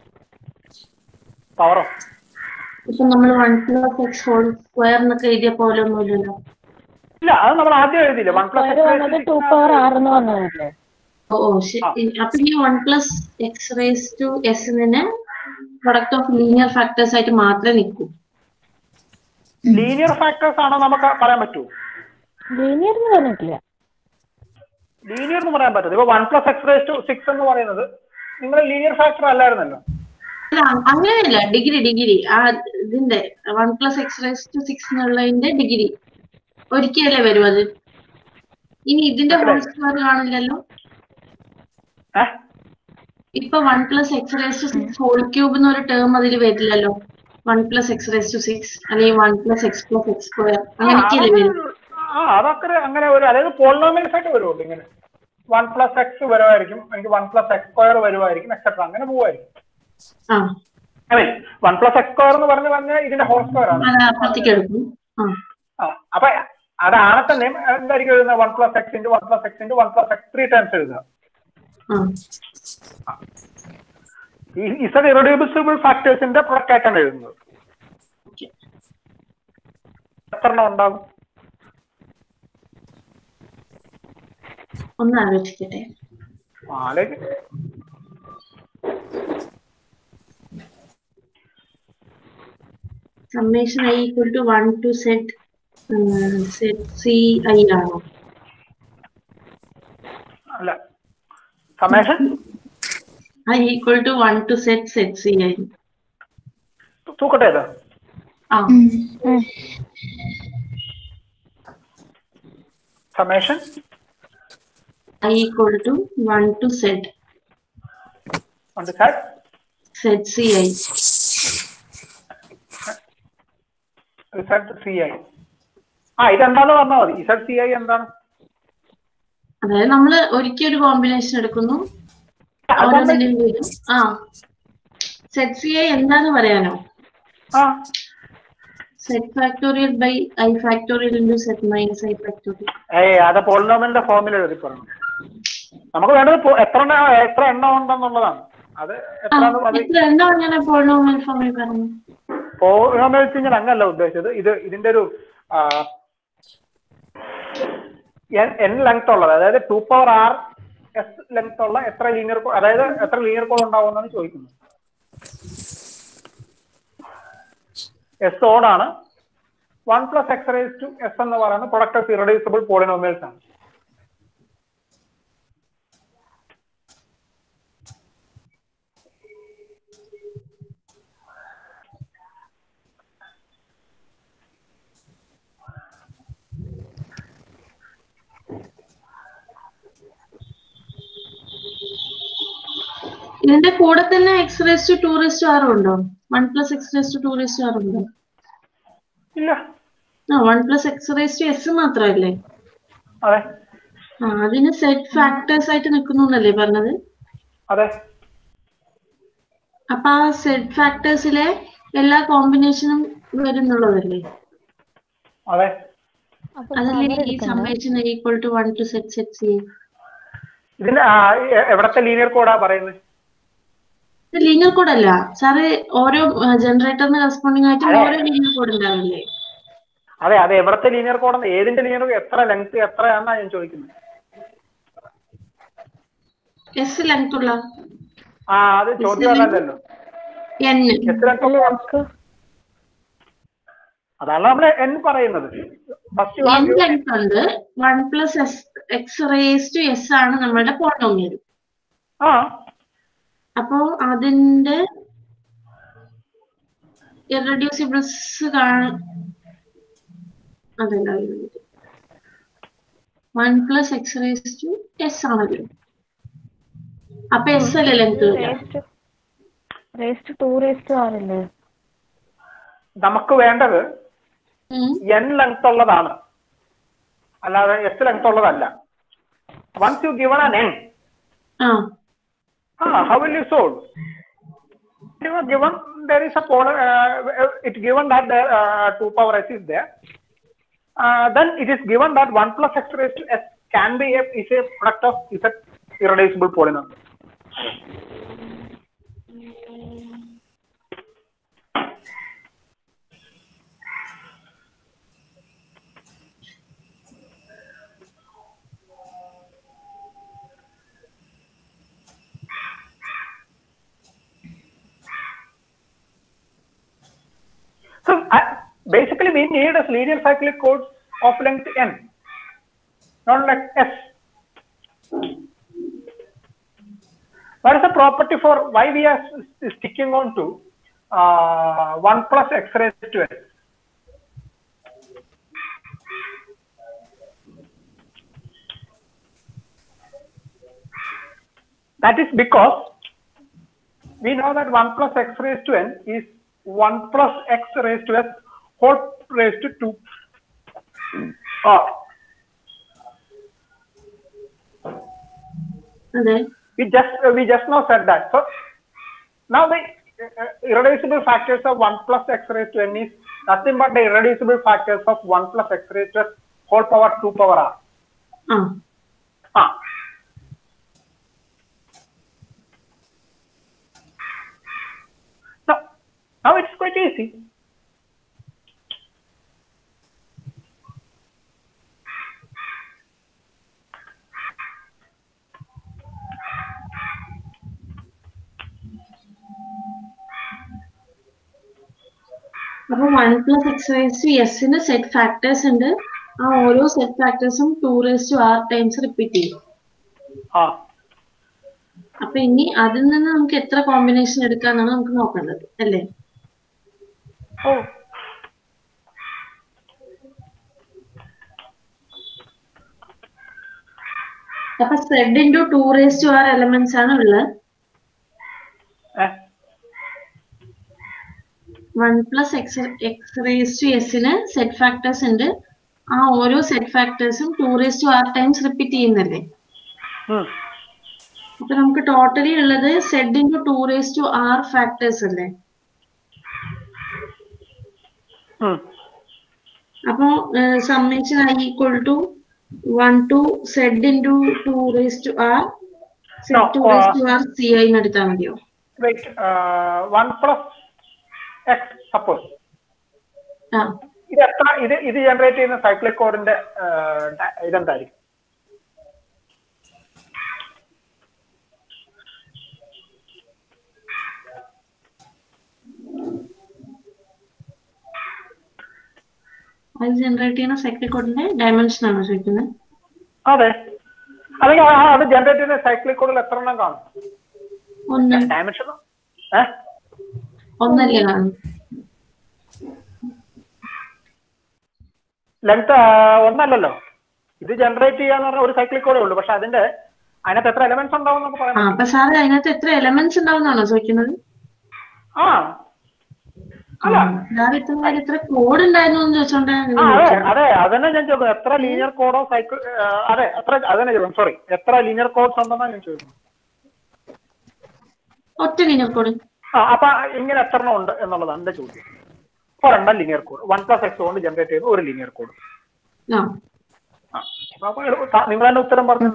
പവറോ ഇപ്പൊ നമ്മൾ one plus x whole square എന്നൊക്കെ എഴുതിയ പോലെ ഒന്നുമില്ലല്ലോ ഇല്ല അത് നമ്മൾ ആദ്യം എഴുതിയില്ല വൺ സ്ക്വയർ വന്നത് ടു പവർ ആറെന്ന് വന്നതല്ലേ ഓ ഓ ശരി അപ്പൊ ഈ one plus X raise to s നെ പ്രൊഡക്റ്റ് ഓഫ് ലീനിയർ ഫാക്ടേഴ്സ് ആയിട്ട് മാത്രമേ നിൽക്കൂ ലീനിയർ ഫാക്ടേഴ്സ് ആണോ നമുക്ക് പറയാൻ പറ്റുമോ ലീനിയർ എന്ന് പറഞ്ഞിട്ടില്ല ലീനിയർ എന്ന് പറയാൻ പറ്റത്തില്ല ഇപ്പൊ one plus X raise to six എന്ന് പറയുന്നത് നിങ്ങൾ ലീനിയർ ഫാക്ടർ അല്ലായിരുന്നല്ലോ അല്ല അങ്ങനെയല്ല ഡിഗ്രി ഡിഗ്രി ആ ഇതിന്റെ one plus X raise to six എന്നുള്ളതിന്റെ ഡിഗ്രി ഒരിക്കലല്ലേ വരും അത് ഇനി ഇതിന്റെ ഹോൾ സ്ക്വയർ കാണില്ലല്ലോ ഏഹ് ഇപ്പൊ one plus X raise to six whole cube എന്നൊരു ടേം അതിൽ വരില്ലല്ലോ one plus X raise to six അല്ലെങ്കിൽ one plus x plus x square അങ്ങനെയൊക്കെയല്ലേ വരും ആ അതൊക്കെ അങ്ങനെ ഒരു അതായത് പോളിനോമിയൽസ് ആയിട്ട് വരുള്ളൂ ഇങ്ങനെ വൺ പ്ലസ് എക്സ് വരുമായിരിക്കും എനിക്ക് വൺ പ്ലസ് എക്സ് സ്ക്വയർ വരുമായിരിക്കും എക്സെട്ര അങ്ങനെ പോവായിരിക്കും ആ I mean one plus x square എന്ന് പറഞ്ഞു പറഞ്ഞാൽ ഇതിന്റെ ഹോൾ സ്ക്വയർ ആണ് അത് അപ്പുറത്തേക്ക് എടുക്കും ആ ആ, അപ്പൊ അതാണ് തന്നെ എന്തായിരിക്കും എഴുതുന്നത് one plus x into one plus x into one plus x three times എഴുതുക ആ ഈ ഇസഡ് ഇറഡ്യൂസിബിൾ ഫാക്ടേഴ്സിന്റെ പ്രൊഡക്റ്റ് ആയിട്ടാണ് എഴുതുന്നത് ഓക്കെ എത്ര എണ്ണം ഉണ്ടാകും ഒന്ന് ആലോചിക്കട്ടെ ആലേക്ക് summation I equal to one to set set C I ആണോ അല്ല summation I equal to one to set set C I തൂക്കട്ടെ ഇത് ആ summation I equal to one to set ഉണ്ട് sir set C I result C I ആ ഇതെന്താന്ന് പറഞ്ഞാൽ മതി ഇസഡ് സി ഐ എന്താണ് അതായത് നമ്മൾ ഒരിക്കൽ ഒരു കോമ്പിനേഷൻ എടുക്കുന്നു ഓരോന്നിനും വരും ആ സെറ്റ് സി ഐ എന്താന്ന് പറയാനോ ആ set factorial by I factorial into set minus I factorial ഏയ് അത് പോളിനോമിന്റെ ഫോമിൽ എഴുതി പറഞ്ഞു നമുക്ക് വേണ്ടത് പോ- എത്ര എണ്ണം എത്ര എണ്ണം ഉണ്ടെന്നുള്ളതാണ് അത് ആ എത്ര അത് എത്ര എണ്ണോ അങ്ങനെ പോളിനോമിയൽ ഫോമിൽ പറഞ്ഞു പോളിനോമിയൽ വെച്ച് ഞാൻ അങ്ങല്ല ഉദ്ദേശിച്ചത് ഇത് ഇതിന്റെ ഒരു എൻ ലെങ്ത് ഉള്ളത് അതായത് two power R S length ഉള്ള എത്ര ലീനിയർ അതായത് എത്ര ലീനിയർ കോഡ് ഉണ്ടാവുമെന്നാണ് ചോദിക്കുന്നത് എസ് ഓടാണ് one plus X raise to S എന്ന് പറയുന്നത് പ്രൊഡക്റ്റ് ഓഫ് ഇറഡ്യൂസിബിൾ പോളിനോമിയൽസ് ആണ് ഇതിന്റെ കൂടെ തന്നെ X raise to two raise to R ഉണ്ടോ one plus X raise to two raise to R ഉണ്ടോ ഇല്ല ആ one plus X raise to S മാത്രമല്ലേ അതെ ആ അതിന് സെറ്റ് ഫാക്ടേഴ്സ് ആയിട്ട് നിൽക്കുന്നു എന്നല്ലേ പറഞ്ഞത് അതെ അപ്പൊ ആ സെറ്റ് ഫാക്ടേഴ്സിലെ എല്ലാ കോമ്പിനേഷനും വരുന്നുള്ളതല്ലേ അതെ അപ്പൊ അതല്ലേ power ഈ എടുക്കണ്ട. Summation equal to one to set set C ഇതിന്റെ ആ, എ- എവിടത്തെ ലീനിയർ കോഡാ പറയുന്നത് ലീനിയർ കോഡ് അല്ല സാറ് ഓരോ ജനറേറ്ററിന് കറസ്പോണ്ടിങ് ആയിട്ട് അതെ. ഓരോ ലീനിയർ കോഡ് ഉണ്ടാവില്ലേ അതെ അതെ എവിടത്തെ ലീനിയർ കോഡ് ഏതിന്റെ ലീനിയർ എത്ര ലെങ്ത് എത്രയാണെന്നാ ഞാൻ ചോദിക്കുന്നത് എസ് ലെങ്ത് ഉള്ള ആ അത് ചോദ്യം അതല്ലല്ലോ എൻ എത്ര length അല്ല ഉള്ള- നമുക്ക് അതാണ് നമ്മൾ എൻ പറയുന്നത് ഫസ്റ്റ് എൻ ലെങ്ത് ഉണ്ട് one plus S X raise to S ആണ് നമ്മളുടെ പോളിനോമിയൽ ആ അപ്പോ അതിന്റെ ഇറഡ്യൂസിബിൾസ് അതല്ല one plus X raise to S ആണല്ലോ അപ്പൊ എസ് അല്ലേ ലെങ്ത് വരിക റേസ്റ്റ് റേസ്റ്റ് ടു റേസ്റ്റ് ആറല്ലേ നമുക്ക് വേണ്ടത് ഉം. എൻ ലെങ്ത് ഉള്ളതാണ് അല്ലാതെ എസ് ലെങ്ത് ഉള്ളതല്ല once you given an N ആ ah how will you solve you are given there is a polar uh, it given that there uh, 2 power s is there uh, then it is given that 1 plus x raised to s can be a is a product of is a irreducible polynomial So uh, basically, we need a linear cyclic code of length n, not like s. What is the property for why we are s- sticking on to uh, 1 plus x raised to s? That is because we know that 1 plus x raised to n is 1 plus x raised to s whole raised to 2 or അതെ we just uh, we just now said that so now the uh, irreducible factors of 1 plus x raised to n is nothing but the irreducible factors of 1 plus x raised to s whole power 2 power r ആ ah. now now it's quite easy അപ്പൊ one plus X raise to എസിന് set factors ഉണ്ട് ആ ഓരോ set ഫാക്ടേഴ്സും two raise to R times repeat ചെയ്യും ah. അപ്പൊ ഇനി അതിൽ നിന്ന് നമുക്ക് എത്ര കോമ്പിനേഷൻ എടുക്കാന്നാണ് നമുക്ക് നോക്കേണ്ടത് അല്ലേ oh. അപ്പൊ Z into two raise to R elements ആണ് ഉള്ളത് Eh? One plus X X raise to എസിന് സെറ്റ് ഫാക്ടേഴ്സ് ഉണ്ട് ആ ഓരോ സെറ്റ് ഫാക്ടേഴ്സും two raise to R times repeat ചെയ്യുന്നല്ലേ Hmm. അപ്പൊ നമുക്ക് ടോട്ടലി ഉള്ളത് Z into two raise to R factors അല്ലേ Hmm. അപ്പോ summation I equal to one to Z into two raise to R No, Z two raise uh, two R C I എടുത്താൽ മതിയോ wait uh, 1 plus x suppose ആ ഇത് എത്ര ഇത് ഇത് generate ചെയ്യുന്ന സൈക്ലിക് കോഡിന്റെ ഇതെന്തായിരിക്കും അത് ജനറേറ്റ് ചെയ്യുന്ന സൈക്ലിക് കോഡിന്റെ ഡയമെൻഷൻ ആണോ ചോദിക്കുന്നത് അതെ അല്ലെങ്കിൽ ആ- അത് ജനറേറ്റ് ചെയ്യുന്ന സൈക്ലിക് കോഡിൽ എത്ര എണ്ണം കാണും ഒന്ന് ഡയമെൻഷൻ ഏഹ് ഒന്നല്ലേ കാണും ലെങ്ത് ഒന്നല്ലല്ലോ ഇത് ജനറേറ്റ് ചെയ്യാന്ന് പറഞ്ഞ ഒരു സൈക്ലിക് കോഡേ ഉള്ളൂ പക്ഷെ അതിന്റെ അതിനകത്ത് എത്ര എലമെന്റ്സ് ഉണ്ടാവും എന്നൊക്കെ ആ പറയാം അപ്പൊ സാറ് അതിനകത്ത് എത്ര എലമെന്റ്സ് ഉണ്ടാവുന്നാണോ ചോദിക്കുന്നത് ആ അല്ല സാർ ഇത്ര നേരം എത്ര കോഡ് ഉണ്ടായിരുന്നു എന്ന് ചോദിച്ചോണ്ടാണ് ആ അതെ അതെ അതന്നെ ഞാൻ ചോദിക്കുന്നത് എത്ര ലീനിയർ കോഡോ സൈക്കിൾ അതെ എത്ര അതന്നെ ചോദിക്കും സോറി എത്ര ലീനിയർ കോഡ്സ് ഉണ്ടെന്നാണ് ഞാൻ ചോദിക്കുന്നത് ഒറ്റ ലീനിയർ കോഡ് ആ അപ്പൊ ഇങ്ങനെ എത്ര എണ്ണം ഉണ്ട് എന്നുള്ളതാണ് എന്റെ ചോദ്യം ഒരെണ്ണം linear code one plus X കൊണ്ട് ജനറേറ്റ് ചെയ്യുന്ന ഒരു ലീനിയർ കോഡ് ആ അപ്പൊ എളുപ്പ- നിങ്ങൾ തന്നെ ഉത്തരം പറഞ്ഞത്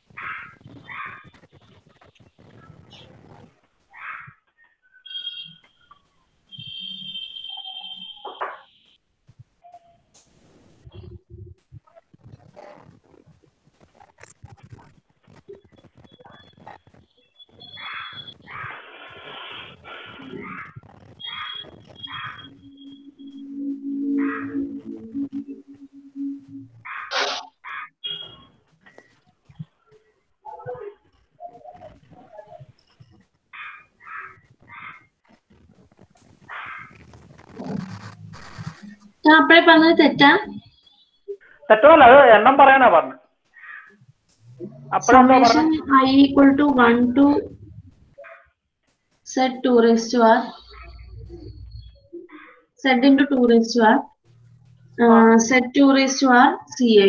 ഞാൻ അപ്പഴേ പറഞ്ഞത് തെറ്റാ തെറ്റമല്ല അത് എണ്ണം പറയാനാ പറഞ്ഞു അപ്പോഴെന്തോ summation പറഞ്ഞു i equal to 1 to set 2 raised to r Z into two raise to R Z two raise to R C I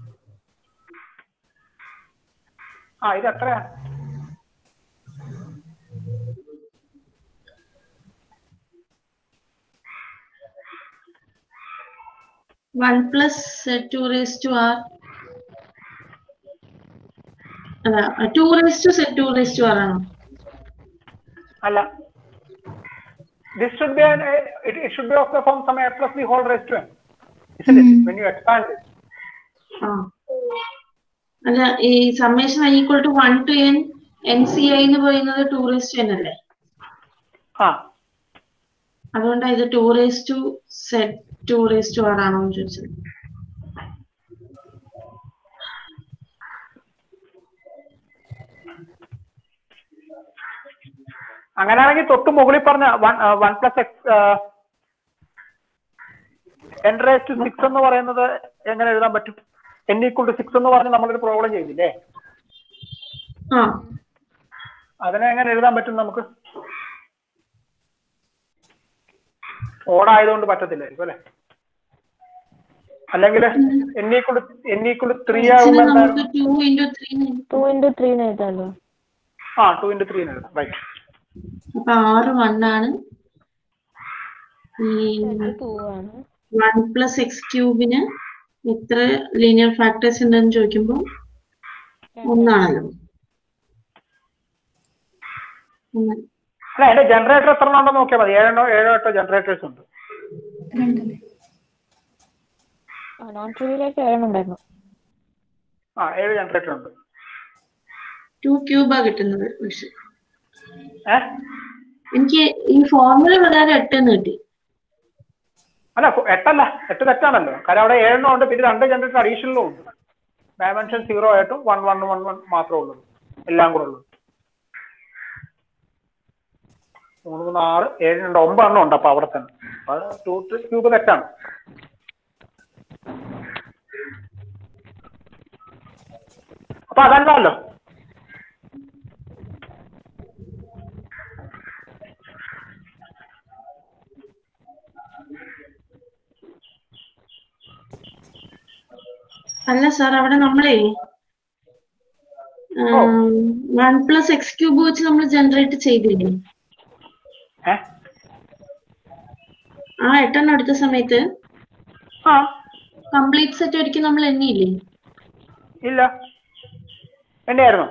ആ ഇത് എത്രയാണ് one plus Z two raise to R അല്ല two raise to Z two raise to R ആണോ അല്ല this should be an it, it should be of the form some a plus b whole raised to n isn't it when you expand it ആ അല്ല ഈ summation I equal to one to N N C I എന്ന് പറയുന്നത് to raise to n അല്ലേ ആ അതുകൊണ്ടാണ് ഇത് two raise to Z two raise to R ആണോ എന്ന് ചോദിച്ചത് അങ്ങനെയാണെങ്കിൽ തൊട്ട് മുകളിൽ പറഞ്ഞ one one plus X N raise to six എന്ന് പറയുന്നത് എങ്ങനെ എഴുതാൻ പറ്റും എൻ ഈക്വൾ ടു സിക്സ് എന്ന് പറഞ്ഞ് നമ്മളൊരു പ്രോബ്ലം ചെയ്തില്ലേ ആ അതിനെ എങ്ങനെ എഴുതാൻ പറ്റും നമുക്ക് ഓടായതുകൊണ്ട് പറ്റത്തില്ലായിരിക്കും അല്ലെ അല്ലെങ്കിൽ N equal N equal three ഇതിന് ആകുമ്പോൾ നമുക്ക് two into three two into three എഴുതാലോ ആ ടു ഇൻറ്റു ത്രീ എഴുതാം റൈറ്റ് അപ്പൊ ആറ് വൺ ആണ് ഈ ടു ആണ് വൺ പ്ലസ് എക്സ് ക്യൂബിന് എത്ര ലീനിയർ ഫാക്ടേഴ്സ് ഉണ്ടെന്ന് ചോദിക്കുമ്പോൾ ഒന്നാണല്ലോ ഒന്ന്. അല്ല അതിന്റെ ജനറേറ്റർ എത്ര ഉണ്ടെന്ന് നോക്കിയാൽ മതി ഏഴെണ്ണോ ഏഴോ എട്ടോ ജനറേറ്റേഴ്സ് ഉണ്ട് രണ്ടല്ലേ ആ നോൺ ട്രിവിയലായിട്ട് ഏഴെണ്ണം ഉണ്ടായിരുന്നു ആ ഏഴ് ജനറേറ്റർ ഉണ്ട് ടു ക്യൂബാ കിട്ടുന്നത് പക്ഷെ ഏഹ് എനിക്ക് ഈ ഫോർമുല പ്രകാരം എട്ടെന്ന് കിട്ടി അല്ല ഫു- എട്ടല്ല എട്ട് തെറ്റാണല്ലോ കാരണം അവിടെ ഏഴെണ്ണം ഉണ്ട് പിന്നെ രണ്ട് ജനറേറ്റർ അഡീഷണലും ഉണ്ട് ഡയമെൻഷൻ സീറോ ആയിട്ടും വൺ വൺ വൺ വൺ മാത്രമേ ഉള്ളൂ എല്ലാം കൂടെ ഉള്ളൂ മൂന്ന് മൂന്ന് ആറ് ഏഴ് രണ്ട് ഒമ്പതെണ്ണം ഉണ്ട് അപ്പൊ അവിടെ തന്നെ അപ്പൊ ടു ക്യൂബ് തെറ്റാണ് അപ്പൊ അതല്ലല്ലോ അല്ല സാർ അവിടെ നമ്മളെ വൺ പ്ലസ് എക്സ് ക്യൂബ് വെച്ച് നമ്മൾ ജനറേറ്റ് ചെയ്തില്ലേ ഏഹ് ആ എട്ടെണ്ണം എടുത്ത സമയത്ത് ആ കംപ്ലീറ്റ് സെറ്റ് ഒരിക്കൽ നമ്മൾ എണ്ണിയില്ലേ ഇല്ല എന്നെയായിരുന്നു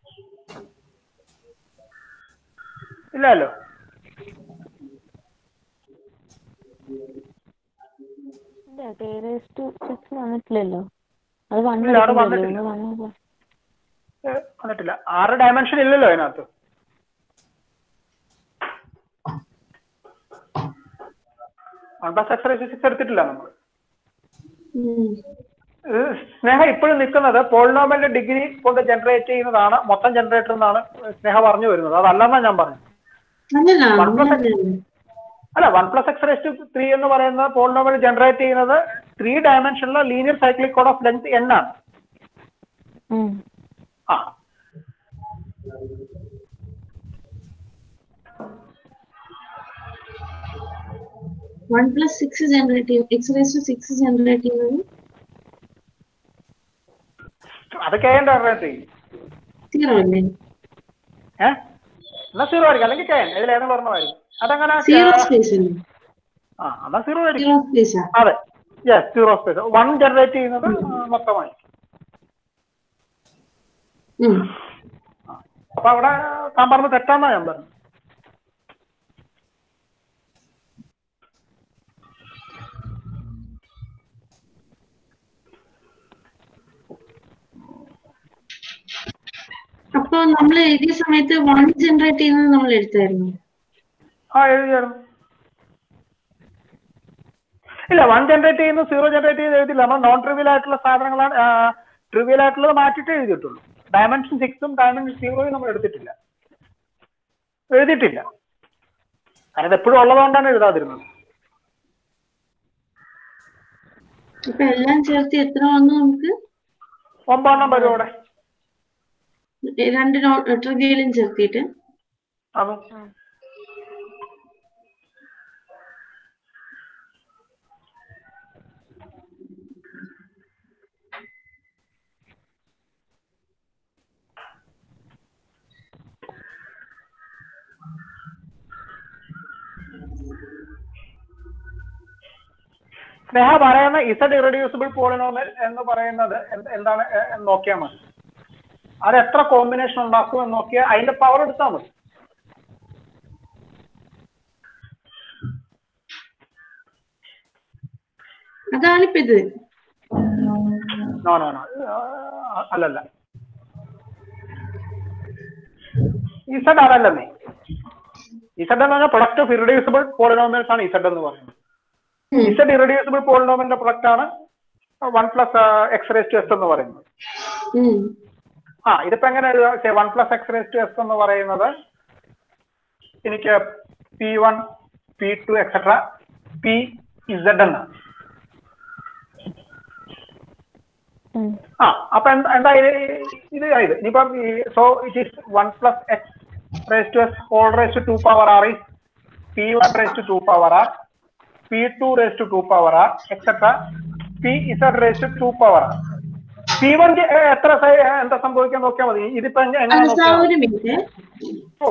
ഇല്ലല്ലോ ടു സിക്സ് വന്നിട്ടില്ലല്ലോ അത് വൺ ഇല്ല, അവിടെ വന്നിട്ടില്ല. ഏ, വന്നിട്ടില്ല ആറ് ഡയമെൻഷൻ ഇല്ലല്ലോ അതിനകത്ത് one plus X raise six എടുത്തിട്ടില്ല നമ്മൾ ഉം. സ്നേഹ ഇപ്പോഴും നിൽക്കുന്നത് പോളിനോമലിന്റെ ഡിഗ്രി കൊണ്ട് ജനറേറ്റ് ചെയ്യുന്നതാണ് മൊത്തം ജനറേറ്റർ എന്നാണ് സ്നേഹ പറഞ്ഞു വരുന്നത് അതല്ലെന്നാ ഞാൻ പറഞ്ഞത് അല്ലല്ല One plus അങ്ങനെയല്ല. അല്ല one plus X raise three എന്ന് പറയുന്നത് പോളിനോമൽ ജനറേറ്റ് ചെയ്യുന്നത് ത്രീ ഡയമെൻഷനിലെ linear cyclic code of length N ആണ് ആ വൺ പ്ലസ് സിക്സ് ജനറേറ്റ് ചെയ്യും എക്സ് റേസ് സിക്സ് ജനറേറ്റ് ചെയ്യുന്നത് അത് കെ എൻ ജനറേറ്റ് ചെയ്യും സീറോ അല്ലേ ഏഹ് എന്നാ സീറോ ആയിരിക്കും അല്ലെങ്കിൽ കെ എൻ ഇതിലേതെങ്കിലും പറഞ്ഞതായിരിക്കും അതങ്ങനെ സീറോ സ്പേസ് അല്ലേ ആ എന്നാ സീറോ ആയിരിക്കും സീറോ സ്പേസാ അതെ yes zero space one generate ചെയ്യുന്നത് ആ, മൊത്തമായി ഉം. അപ്പൊ അവിടെ താൻ പറഞ്ഞത് തെറ്റാന്നാ ഞാൻ പറഞ്ഞു അപ്പൊ നമ്മൾ എഴുതിയ സമയത്ത് വൺ ജനറേറ്റ് ചെയ്യുന്നത് നമ്മൾ എടുത്തായിരുന്നു ആ എഴുതിയായിരുന്നു ഇല്ല വൺ ജനറേറ്റ് ചെയ്യുന്നു സീറോ ജനറേറ്റ് ചെയ്ത് എഴുതില്ല നമ്മൾ നോൺ ട്രിവിയൽ ആയിട്ടുള്ള സാധനങ്ങളാണ് ട്രിവിയൽ ആയിട്ടുള്ളത് മാറ്റിയിട്ട് എഴുതിയിട്ടുള്ളൂ ഡയമെൻഷൻ സിക്സും ഡയമെൻഷൻ സീറോയും നമ്മൾ എടുത്തിട്ടില്ല എഴുതിയിട്ടില്ല കാരണം ഇത് എപ്പോഴും ഉള്ളതുകൊണ്ടാണ് എഴുതാതിരുന്നത് അപ്പൊ എല്ലാം ചേർത്ത് എത്ര വന്നു നമുക്ക് ഒമ്പതെണ്ണം വരും അവിടെ രണ്ട് ട്രിവിയലും ചേർത്തിട്ട് അത് സ്നേഹ പറയുന്ന ഇസഡ് ഇറഡ്യൂസിബിൾ പോളിനോമൽ എന്ന് പറയുന്നത് എന്ത് എന്താണ് എ- എന്ന് നോക്കിയാൽ മതി അത് എത്ര കോമ്പിനേഷൻ ഉണ്ടാക്കും എന്ന് നോക്കിയാൽ അതിന്റെ പവർ എടുത്താൽ മതി അതാണിപ്പോ ഇത് നോ നോ നോ അല്ലല്ല ഇസഡ് അതല്ലെന്നേ ഇസഡ് എന്ന് പറഞ്ഞാൽ പ്രൊഡക്റ്റ് ഓഫ് ഇറഡ്യൂസിബിൾ പോളിനോമിയൽസ് ആണ് ഇസഡ് എന്ന് പറയുന്നത് ഉം. ഇസഡ് ഇറഡ്യൂസിബിൾ പോളിനോമിയലിന്റെ പ്രൊഡക്റ്റ് ആണ് one plus X raise to S എന്ന് പറയുന്നത് ഉം. ആ ഇതിപ്പോ എങ്ങനെ എഴുതാ one plus X raise to S എന്ന് പറയുന്നത് എനിക്ക് P one P two etcetera P Z എന്നാണ് ഉം. ആ അപ്പൊ എന്ത- എന്താ ഇത് ഇത് ഇത് ഇനിയിപ്പം so it is one plus X raise to S whole raise to two power R is P one raise to two power R P two raise to two power R etcetera P Z raise to two power R P one എത്ര സൈ- എന്താ സംഭവിക്കാൻ നോക്കിയാൽ മതി ഇതിപ്പോ എങ്ങ- എങ്ങനെ അത് സാർ നോക്കിയാൽ മതി? ഒരു മിനിറ്റ് ഓ,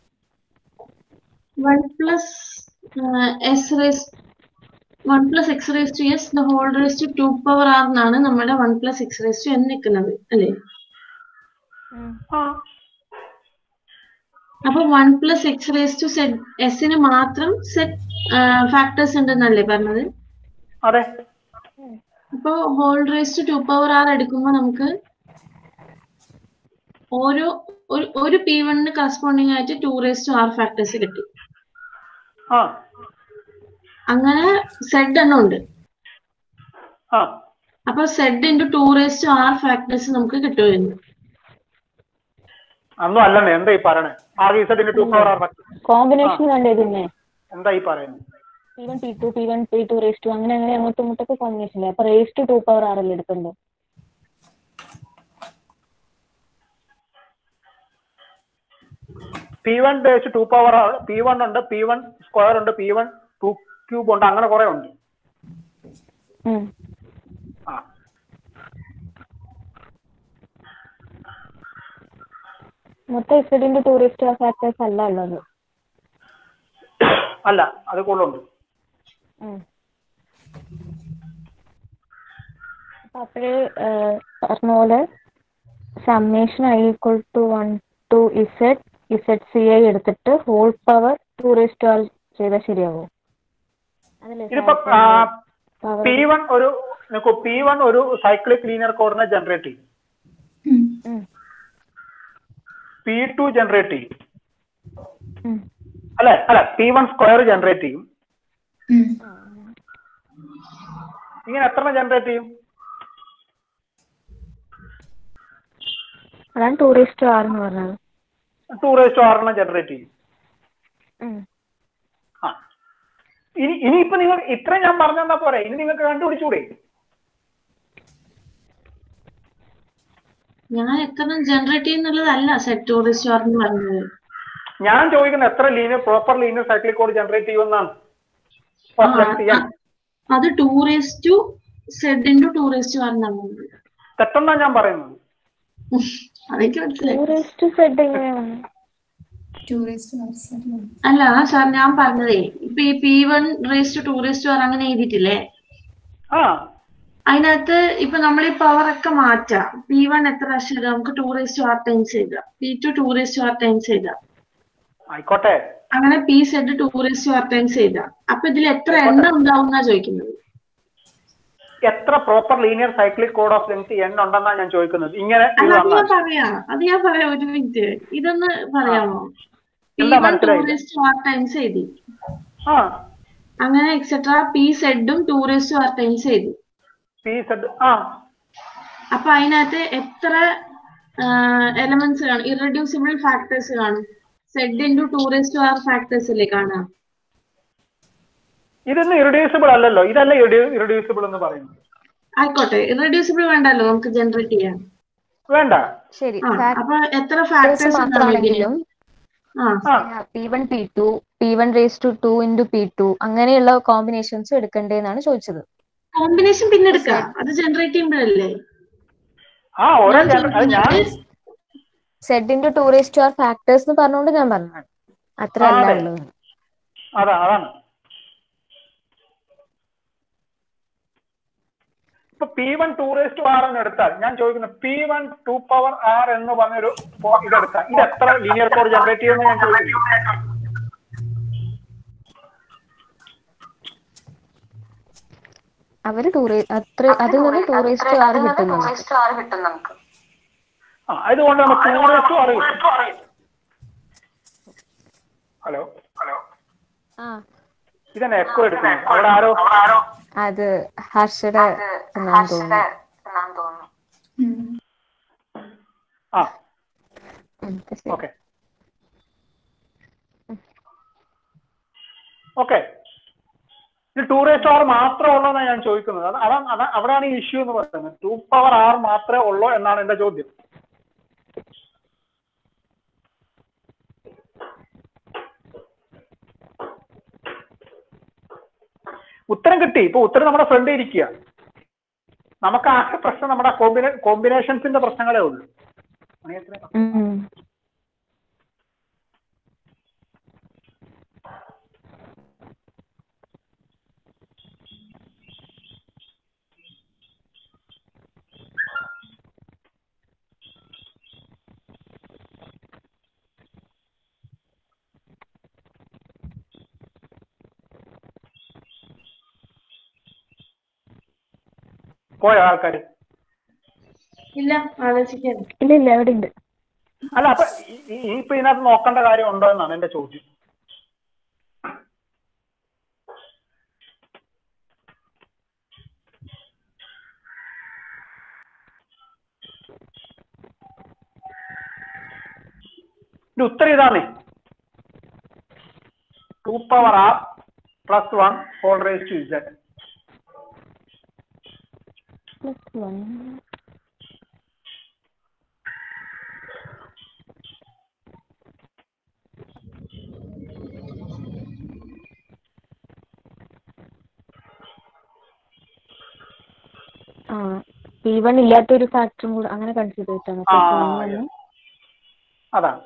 one plus S raise one plus X raise to S the whole raise to two power R എന്നാണ് നമ്മുടെ one plus X raise to എന്ന് നിൽക്കുന്നത് അല്ലേ ഉം. ആ, അപ്പൊ one plus X raise to set എസിന് മാത്രം സെറ്റ് ഫാക്ടേഴ്സ് ഉണ്ടെന്നല്ലേ പറഞ്ഞത് അതെ അപ്പൊ whole raise to two power R എടുക്കുമ്പോൾ നമുക്ക് ഓരോ ഒരു ഒരു പി വണ്ണിന് കറസ്പോണ്ടിങ് ആയിട്ട് two raise to R factors കിട്ടി ആ അങ്ങനെ സെഡ് എണ്ണം ഉണ്ട് ആ അപ്പൊ Z into two raise to R factors നമുക്ക് കിട്ടുമായിരുന്നു അന്നും അല്ലെന്നേ എന്താ ഈ പറയണേ ആർ ഇസഡിന്റെ ടു പവർ ആർ കോമ്പിനേഷൻ കണ്ടേ പിന്നെ എന്താ ഈ പറയുന്നത് P one P two P one P two raise to അങ്ങനെ അങ്ങനെ അങ്ങോട്ടും ഇങ്ങോട്ടൊക്കെ കോമ്പിനേഷൻ ഇല്ലേ അപ്പൊ റേസ് ടു ടു പവർ ആറല്ലേ എടുക്കണ്ടേ P one base to power P one ഉണ്ട് പി വൺ സ്ക്വയർ ഉണ്ട് പി വൺ ടു ക്യൂബ് ഉണ്ട് അങ്ങനെ കുറെ ഉണ്ട് ഉം. ആ മൊത്തം ഇസഡിന്റെ two raise to R factors അല്ല ഉള്ളത് അല്ല അത് കൂടുതലുണ്ട് ഉം. അപ്പൊ അപ്പോഴ് പറഞ്ഞ പോലെ summation I equal to one to Z Z C I എടുത്തിട്ട് whole power two raise to R ചെയ്താൽ ശരിയാവോ അതല്ലേ ഇതിപ്പോ പവർ പി വൺ ഒരു നോക്കൂ പി വൺ ഒരു സൈക്ലിക് ലീനിയർ കോഡിനെ ജനറേറ്റ് ചെയ്യും ഉം. പി ടു ജനറേറ്റ് ചെയ്യും അല്ലെ അല്ല പി വൺ സ്ക്വയർ ജനറേറ്റ് ചെയ്യും ഉം. ഇങ്ങനെ എത്ര ജനറേറ്റ് ചെയ്യും അതാണ് ടു റേസ് ടു ആർ എന്ന് പറഞ്ഞത് ടു റേസ് ടു ആറെണ്ണം ജനറേറ്റ് ചെയ്യും ഉം. ആ ഇനി ഇനിയിപ്പോ നിങ്ങൾ ഇത്ര ഞാൻ പറഞ്ഞു തന്നാ പോരെ ഇനി നിങ്ങൾക്ക് കണ്ടുപിടിച്ചൂടെ ഞാൻ എത്ര ജനറേറ്റ് ചെയ്യുന്നുള്ളതല്ല സെറ്റ് ടൂറിസ്റ്റ് എന്ന് പറഞ്ഞത് ഞാൻ ചോദിക്കുന്ന എത്ര linear proper linear cyclic code generate ചെയ്യുമെന്നാണ് ആ, ആ, അത് tourist two Z into tourist പറഞ്ഞത് തെറ്റെന്നാ ഞാൻ പറയുന്നത് അതൊക്കെ മനസ്സിലായി ടു റേസ് ടു സെഡ് എങ്ങനെയാണ് ടൂറിസ്റ്റ് വാട്സാപ്പ് അല്ല സാർ ഞാൻ പറഞ്ഞതേ ഇപ്പൊ ഈ P one raise to tourist R അങ്ങനെ എഴുതിയിട്ടില്ലേ ആ അതിനകത്ത് ഇപ്പൊ നമ്മൾ ഈ പവർ ഒക്കെ മാറ്റാം പി വൺ എത്ര പ്രാവശ്യം എഴുതാം നമുക്ക് two raise to R times എഴുതാം P two two raise to R times എഴുതാം ആയിക്കോട്ടെ അങ്ങനെ P Z two raise to R times എഴുതാം അപ്പൊ ഇതിൽ എത്ര എണ്ണം ഉണ്ടാവും എന്നാ ചോദിക്കുന്നത് എത്ര proper linear cyclic code of length N ഉണ്ടെന്നാണ് ഞാൻ ചോദിക്കുന്നത് ഇങ്ങനെ ഇത് അല്ല അത് ഞാൻ തന്നാൽ. പറയാം അത് ഞാൻ പറയാം ഒരു മിനിറ്റ് ഇതൊന്ന് പറയാമോ പി എന്താ വൺ ടൂ മനസ്സിലായില്ല? റേസ് ടു ആർ ടൈംസ് എഴുതി ആ അങ്ങനെ എക്സെട്ര പി സെഡും two raise to R times എഴുതി പി സെഡ് ആ അപ്പൊ അതിനകത്ത് എത്ര എലമെന്റ്സ് കാണും ഇറഡ്യൂസിബിൾ ഫാക്ടേഴ്സ് കാണും Z into two raise to R factors അല്ലേ കാണാം ഇതൊന്നും ഇറിഡ്യൂസിബിൾ അല്ലല്ലോ ഇതല്ല ഇറിഡ്യൂസിബിൾ എന്ന് പറയുന്നത് ആയിക്കോട്ടെ ഇറഡ്യൂസിബിൾ വേണ്ടല്ലോ നമുക്ക് ജനറേറ്റ് ചെയ്യാൻ വേണ്ട ശരി ആ അപ്പൊ എത്ര ഫാക്ടേഴ്സ് മാത്രമാണെങ്കിലും ആ ആ P one P two P one raise to two into P two അങ്ങനെയുള്ള കോമ്പിനേഷൻസ് എടുക്കണ്ടേന്നാണ് ചോദിച്ചത് കോമ്പിനേഷൻ പിന്നെ എടുക്കാം അത് ജനറേറ്റ് ചെയ്യുമ്പോഴല്ലേ ആ ഓരോ ഞാൻ ജന- അത് ഞാൻ ചോദിക്കുന്നത് Z into two raise to R factors എന്ന് പറഞ്ഞുകൊണ്ട് ഞാൻ പറഞ്ഞതാണ് അത്ര ആ, അല്ല അതെ. ഉള്ളത് അതാ അതാണ് ഇപ്പൊ P one two raise to R എന്ന് എടുത്താൽ ഞാൻ ചോദിക്കുന്നത് P one two power R എന്ന് പറഞ്ഞൊരു പോ- ഇതെടുത്താൽ ഇത് എത്ര ലീനിയർ കോഡ് ജനറേറ്റ് ചെയ്യുമെന്ന് ഞാൻ ചോദിക്കുന്നു അവര് ടൂറി അത്ര അതിൽ നിന്ന് ടൂറിസ്റ്റ് ആറ് കിട്ടും നമുക്ക് ആ അതുകൊണ്ട് നമുക്ക് ടു റേസ് ടു ആർ കിട്ടും ഹലോ ഹലോ ആ ഇതന്നെ എക്കോ എടുക്കുന്നത് അവിടെ ആരോ അത് ഹർഷയുടെ എന്നാന്ന് തോന്നുന്നു ഉം. ആ ഉം, ശരി. ഓക്കെ ഓക്കെ ഇത് ടു റേസ് ആർ മാത്രമേ ഉള്ളൂ എന്നാണ് ഞാൻ ചോദിക്കുന്നത് അത് അതാണ് അതാ- അവിടെയാണ് ഈ ഇഷ്യൂ എന്ന് പറയുന്നത് ടു പവർ ആർ മാത്രമേ ഉള്ളൂ എന്നാണ് എന്റെ ചോദ്യം ഉത്തരം കിട്ടി ഇപ്പൊ ഉത്തരം നമ്മുടെ ഫ്രണ്ട് ഇരിക്കുക നമുക്ക് ആകെ പ്രശ്നം നമ്മുടെ കോമ്പിനേ കോമ്പിനേഷൻസിന്റെ പ്രശ്നങ്ങളേ ഉള്ളൂ മണി എത്രയാ? ഉം. പോയോ ആൾക്കാര് ഇല്ല ആലോചിക്കാൻ ഇല്ല ഇല്ല അവിടെ ഉണ്ട് അല്ല അപ്പൊ ഈ- ഈ- ഈ ഇപ്പൊ ഇതിനകത്ത് നോക്കേണ്ട കാര്യം ഉണ്ടോ എന്നാണ് എന്റെ ചോദ്യം ഇതിന്റെ ഉത്തരം ഇതാണ് two power R plus one whole raise to Z plus one ആ പി വൺ ഇല്ലാത്തൊരു ഫാക്ടറും കൂടെ അങ്ങനെ കൺസിഡർ ചെയ്തിട്ടാണ് ആ, plus one വന്ന്. അതാണ്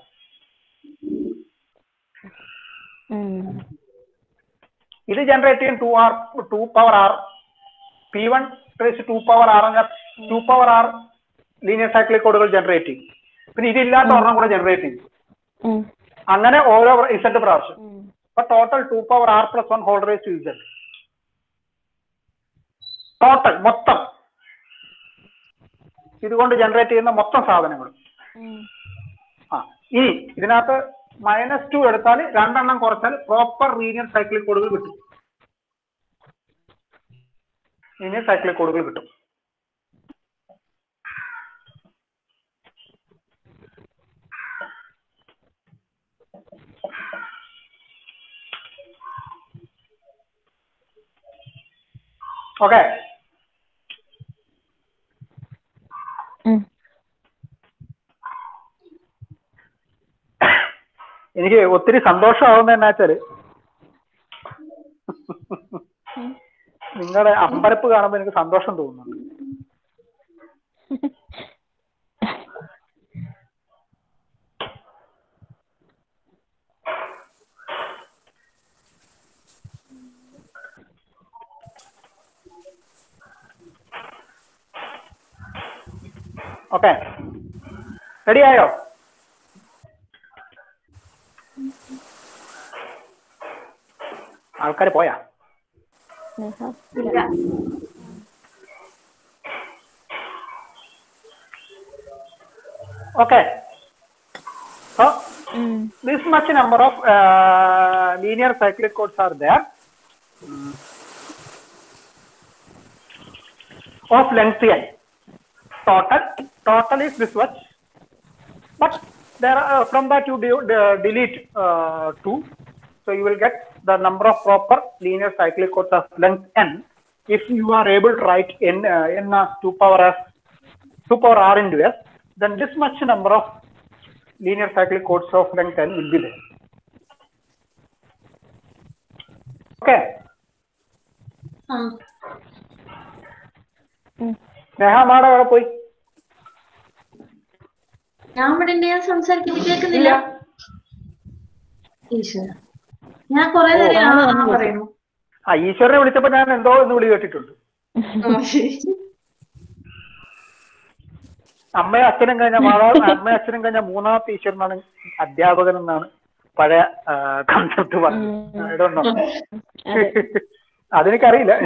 ഉം. ഇത് ജനറേറ്റ് ചെയ്യും two R two power R P one two power R two power R linear cyclic കോഡുകൾ ജനറേറ്റ് ചെയ്യും പിന്നെ ഇതില്ലാത്ത ഒരെണ്ണം കൂടെ ജനറേറ്റ് ചെയ്യും ഉം. അങ്ങനെ ഓരോ ഇസഡ് പ്രാവശ്യം ഉം. അപ്പൊ total two power R plus one whole raise to Z total മൊത്തം ഇതുകൊണ്ട് ജനറേറ്റ് ചെയ്യുന്ന മൊത്തം സാധനങ്ങളും ഉം. ആ ഇനി ഇതിനകത്ത് മൈനസ് ടു എടുത്താൽ രണ്ടെണ്ണം കുറച്ചാൽ പ്രോപ്പർ ലീനിയർ സൈക്ലിക് കോഡുകൾ കിട്ടും ലീനിയർ സൈക്ലിക് കോഡുകൾ കിട്ടും ഓക്കെ ഉം. എനിക്ക് ഒത്തിരി സന്തോഷമാവുന്ന എന്നാ വെച്ചാല് നിങ്ങളുടെ അമ്പരപ്പ് കാണുമ്പോൾ എനിക്ക് സന്തോഷം തോന്നുന്നുണ്ട് ഓക്കെ റെഡി ആയോ ആൾക്കാർ പോയാ സ്നേഹ ഇല്ല ഓക്കെ so ഉം. this much number of uh, linear cyclic codes are there mm, of length n total total is this much but there are, uh, from that you de- de- delete uh, 2 so you will get the number of proper linear cyclic codes of length n if you are able to write n uh, n as 2 power s 2 power r into s then this much number of linear cyclic codes of length n will be there okay ആ സ്നേഹ madam എവിടെ പോയി ഞാൻ ഇവിടെ ഉണ്ട് ഞാൻ സംസാരിക്കുന്നത് കേൾക്കുന്നില്ല ഈശ്വര ഞാൻ കൊറേ നേരം ആ, ആ പറയുന്നു ആ ഈശ്വരനെ വിളിച്ചപ്പോ ഞാൻ എന്തോ എന്ന് വിളി കേട്ടിട്ടുണ്ട് ഓ, ശരി അമ്മയും അച്ഛനും കഴിഞ്ഞ മാതാവ് അമ്മയും അച്ഛനും കഴിഞ്ഞ മൂന്നാമത്തെ ഈശ്വരനാണ് അധ്യാപകൻ എന്നാണ് പഴയ കൺസെപ്റ്റ് പറഞ്ഞത് അതെനിക്കറിയില്ല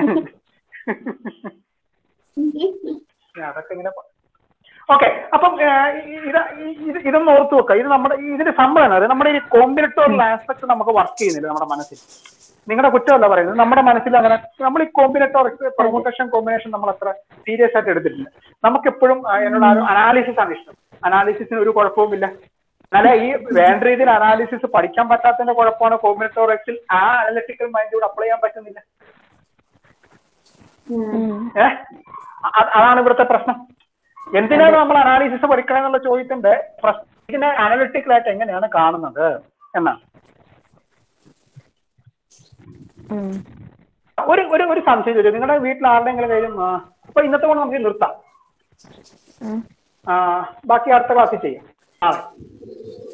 അതൊക്കെ ഇങ്ങനെ ഓക്കെ അപ്പം ആ, ഇ- ഇത് ഈ- ഇത് ഇതൊന്ന് ഓർത്ത് വെക്കുക ഇത് നമ്മുടെ ഈ ഇതിന്റെ സംഭവം അത് നമ്മുടെ ഈ കോമ്പിനറ്റോറിയൽ ആസ്പെക്ട് നമുക്ക് വർക്ക് ചെയ്യുന്നില്ല നമ്മുടെ മനസ്സിൽ നിങ്ങളുടെ കുറ്റമല്ല പറയുന്നത് നമ്മുടെ മനസ്സിൽ അങ്ങനെ നമ്മൾ ഈ കോമ്പിനറ്റോർ പെർമുട്ടേഷൻ കോമ്പിനേഷൻ നമ്മൾ അത്ര സീരിയസ് ആയിട്ട് എടുത്തിട്ടില്ല നമുക്കെപ്പോഴും ആ, എന്നോട് അനാലിസിസ് ആണ് ഇഷ്ടം അനാലിസിസിന് ഒരു കുഴപ്പവുമില്ല എന്നാലേ ഈ വേണ്ട രീതിയിൽ അനാലിസിസ് പഠിക്കാൻ പറ്റാത്തതിന്റെ കുഴപ്പമാണ് കോമ്പിനറ്റോറിക്സിൽ ആ അനലിറ്റിക്കൽ മൈൻഡ് കൂടെ അപ്ലൈ ചെയ്യാൻ പറ്റുന്നില്ല ഏഹ് അ- അതാണ് ഇവിടുത്തെ പ്രശ്നം എന്തിനാണ് നമ്മൾ അനാലിസിസ് പഠിക്കണം എന്നുള്ള ചോദ്യത്തിന്റെ പ്രശ്നം ഇതിനെ അനലിറ്റിക്കലായിട്ട് എങ്ങനെയാണ് കാണുന്നത് എന്നാണ് ഒരു ഒരു ഒരു സംശയം ചോദിച്ചു നിങ്ങളുടെ വീട്ടിൽ ആരുടെയെങ്കിലും കയ്യിലും ആ, അപ്പൊ ഇന്നത്തെ കൊണ്ട് നമുക്ക് നിർത്താം ആ, ബാക്കി അടുത്ത ക്ലാസ്സിൽ ചെയ്യാം ആ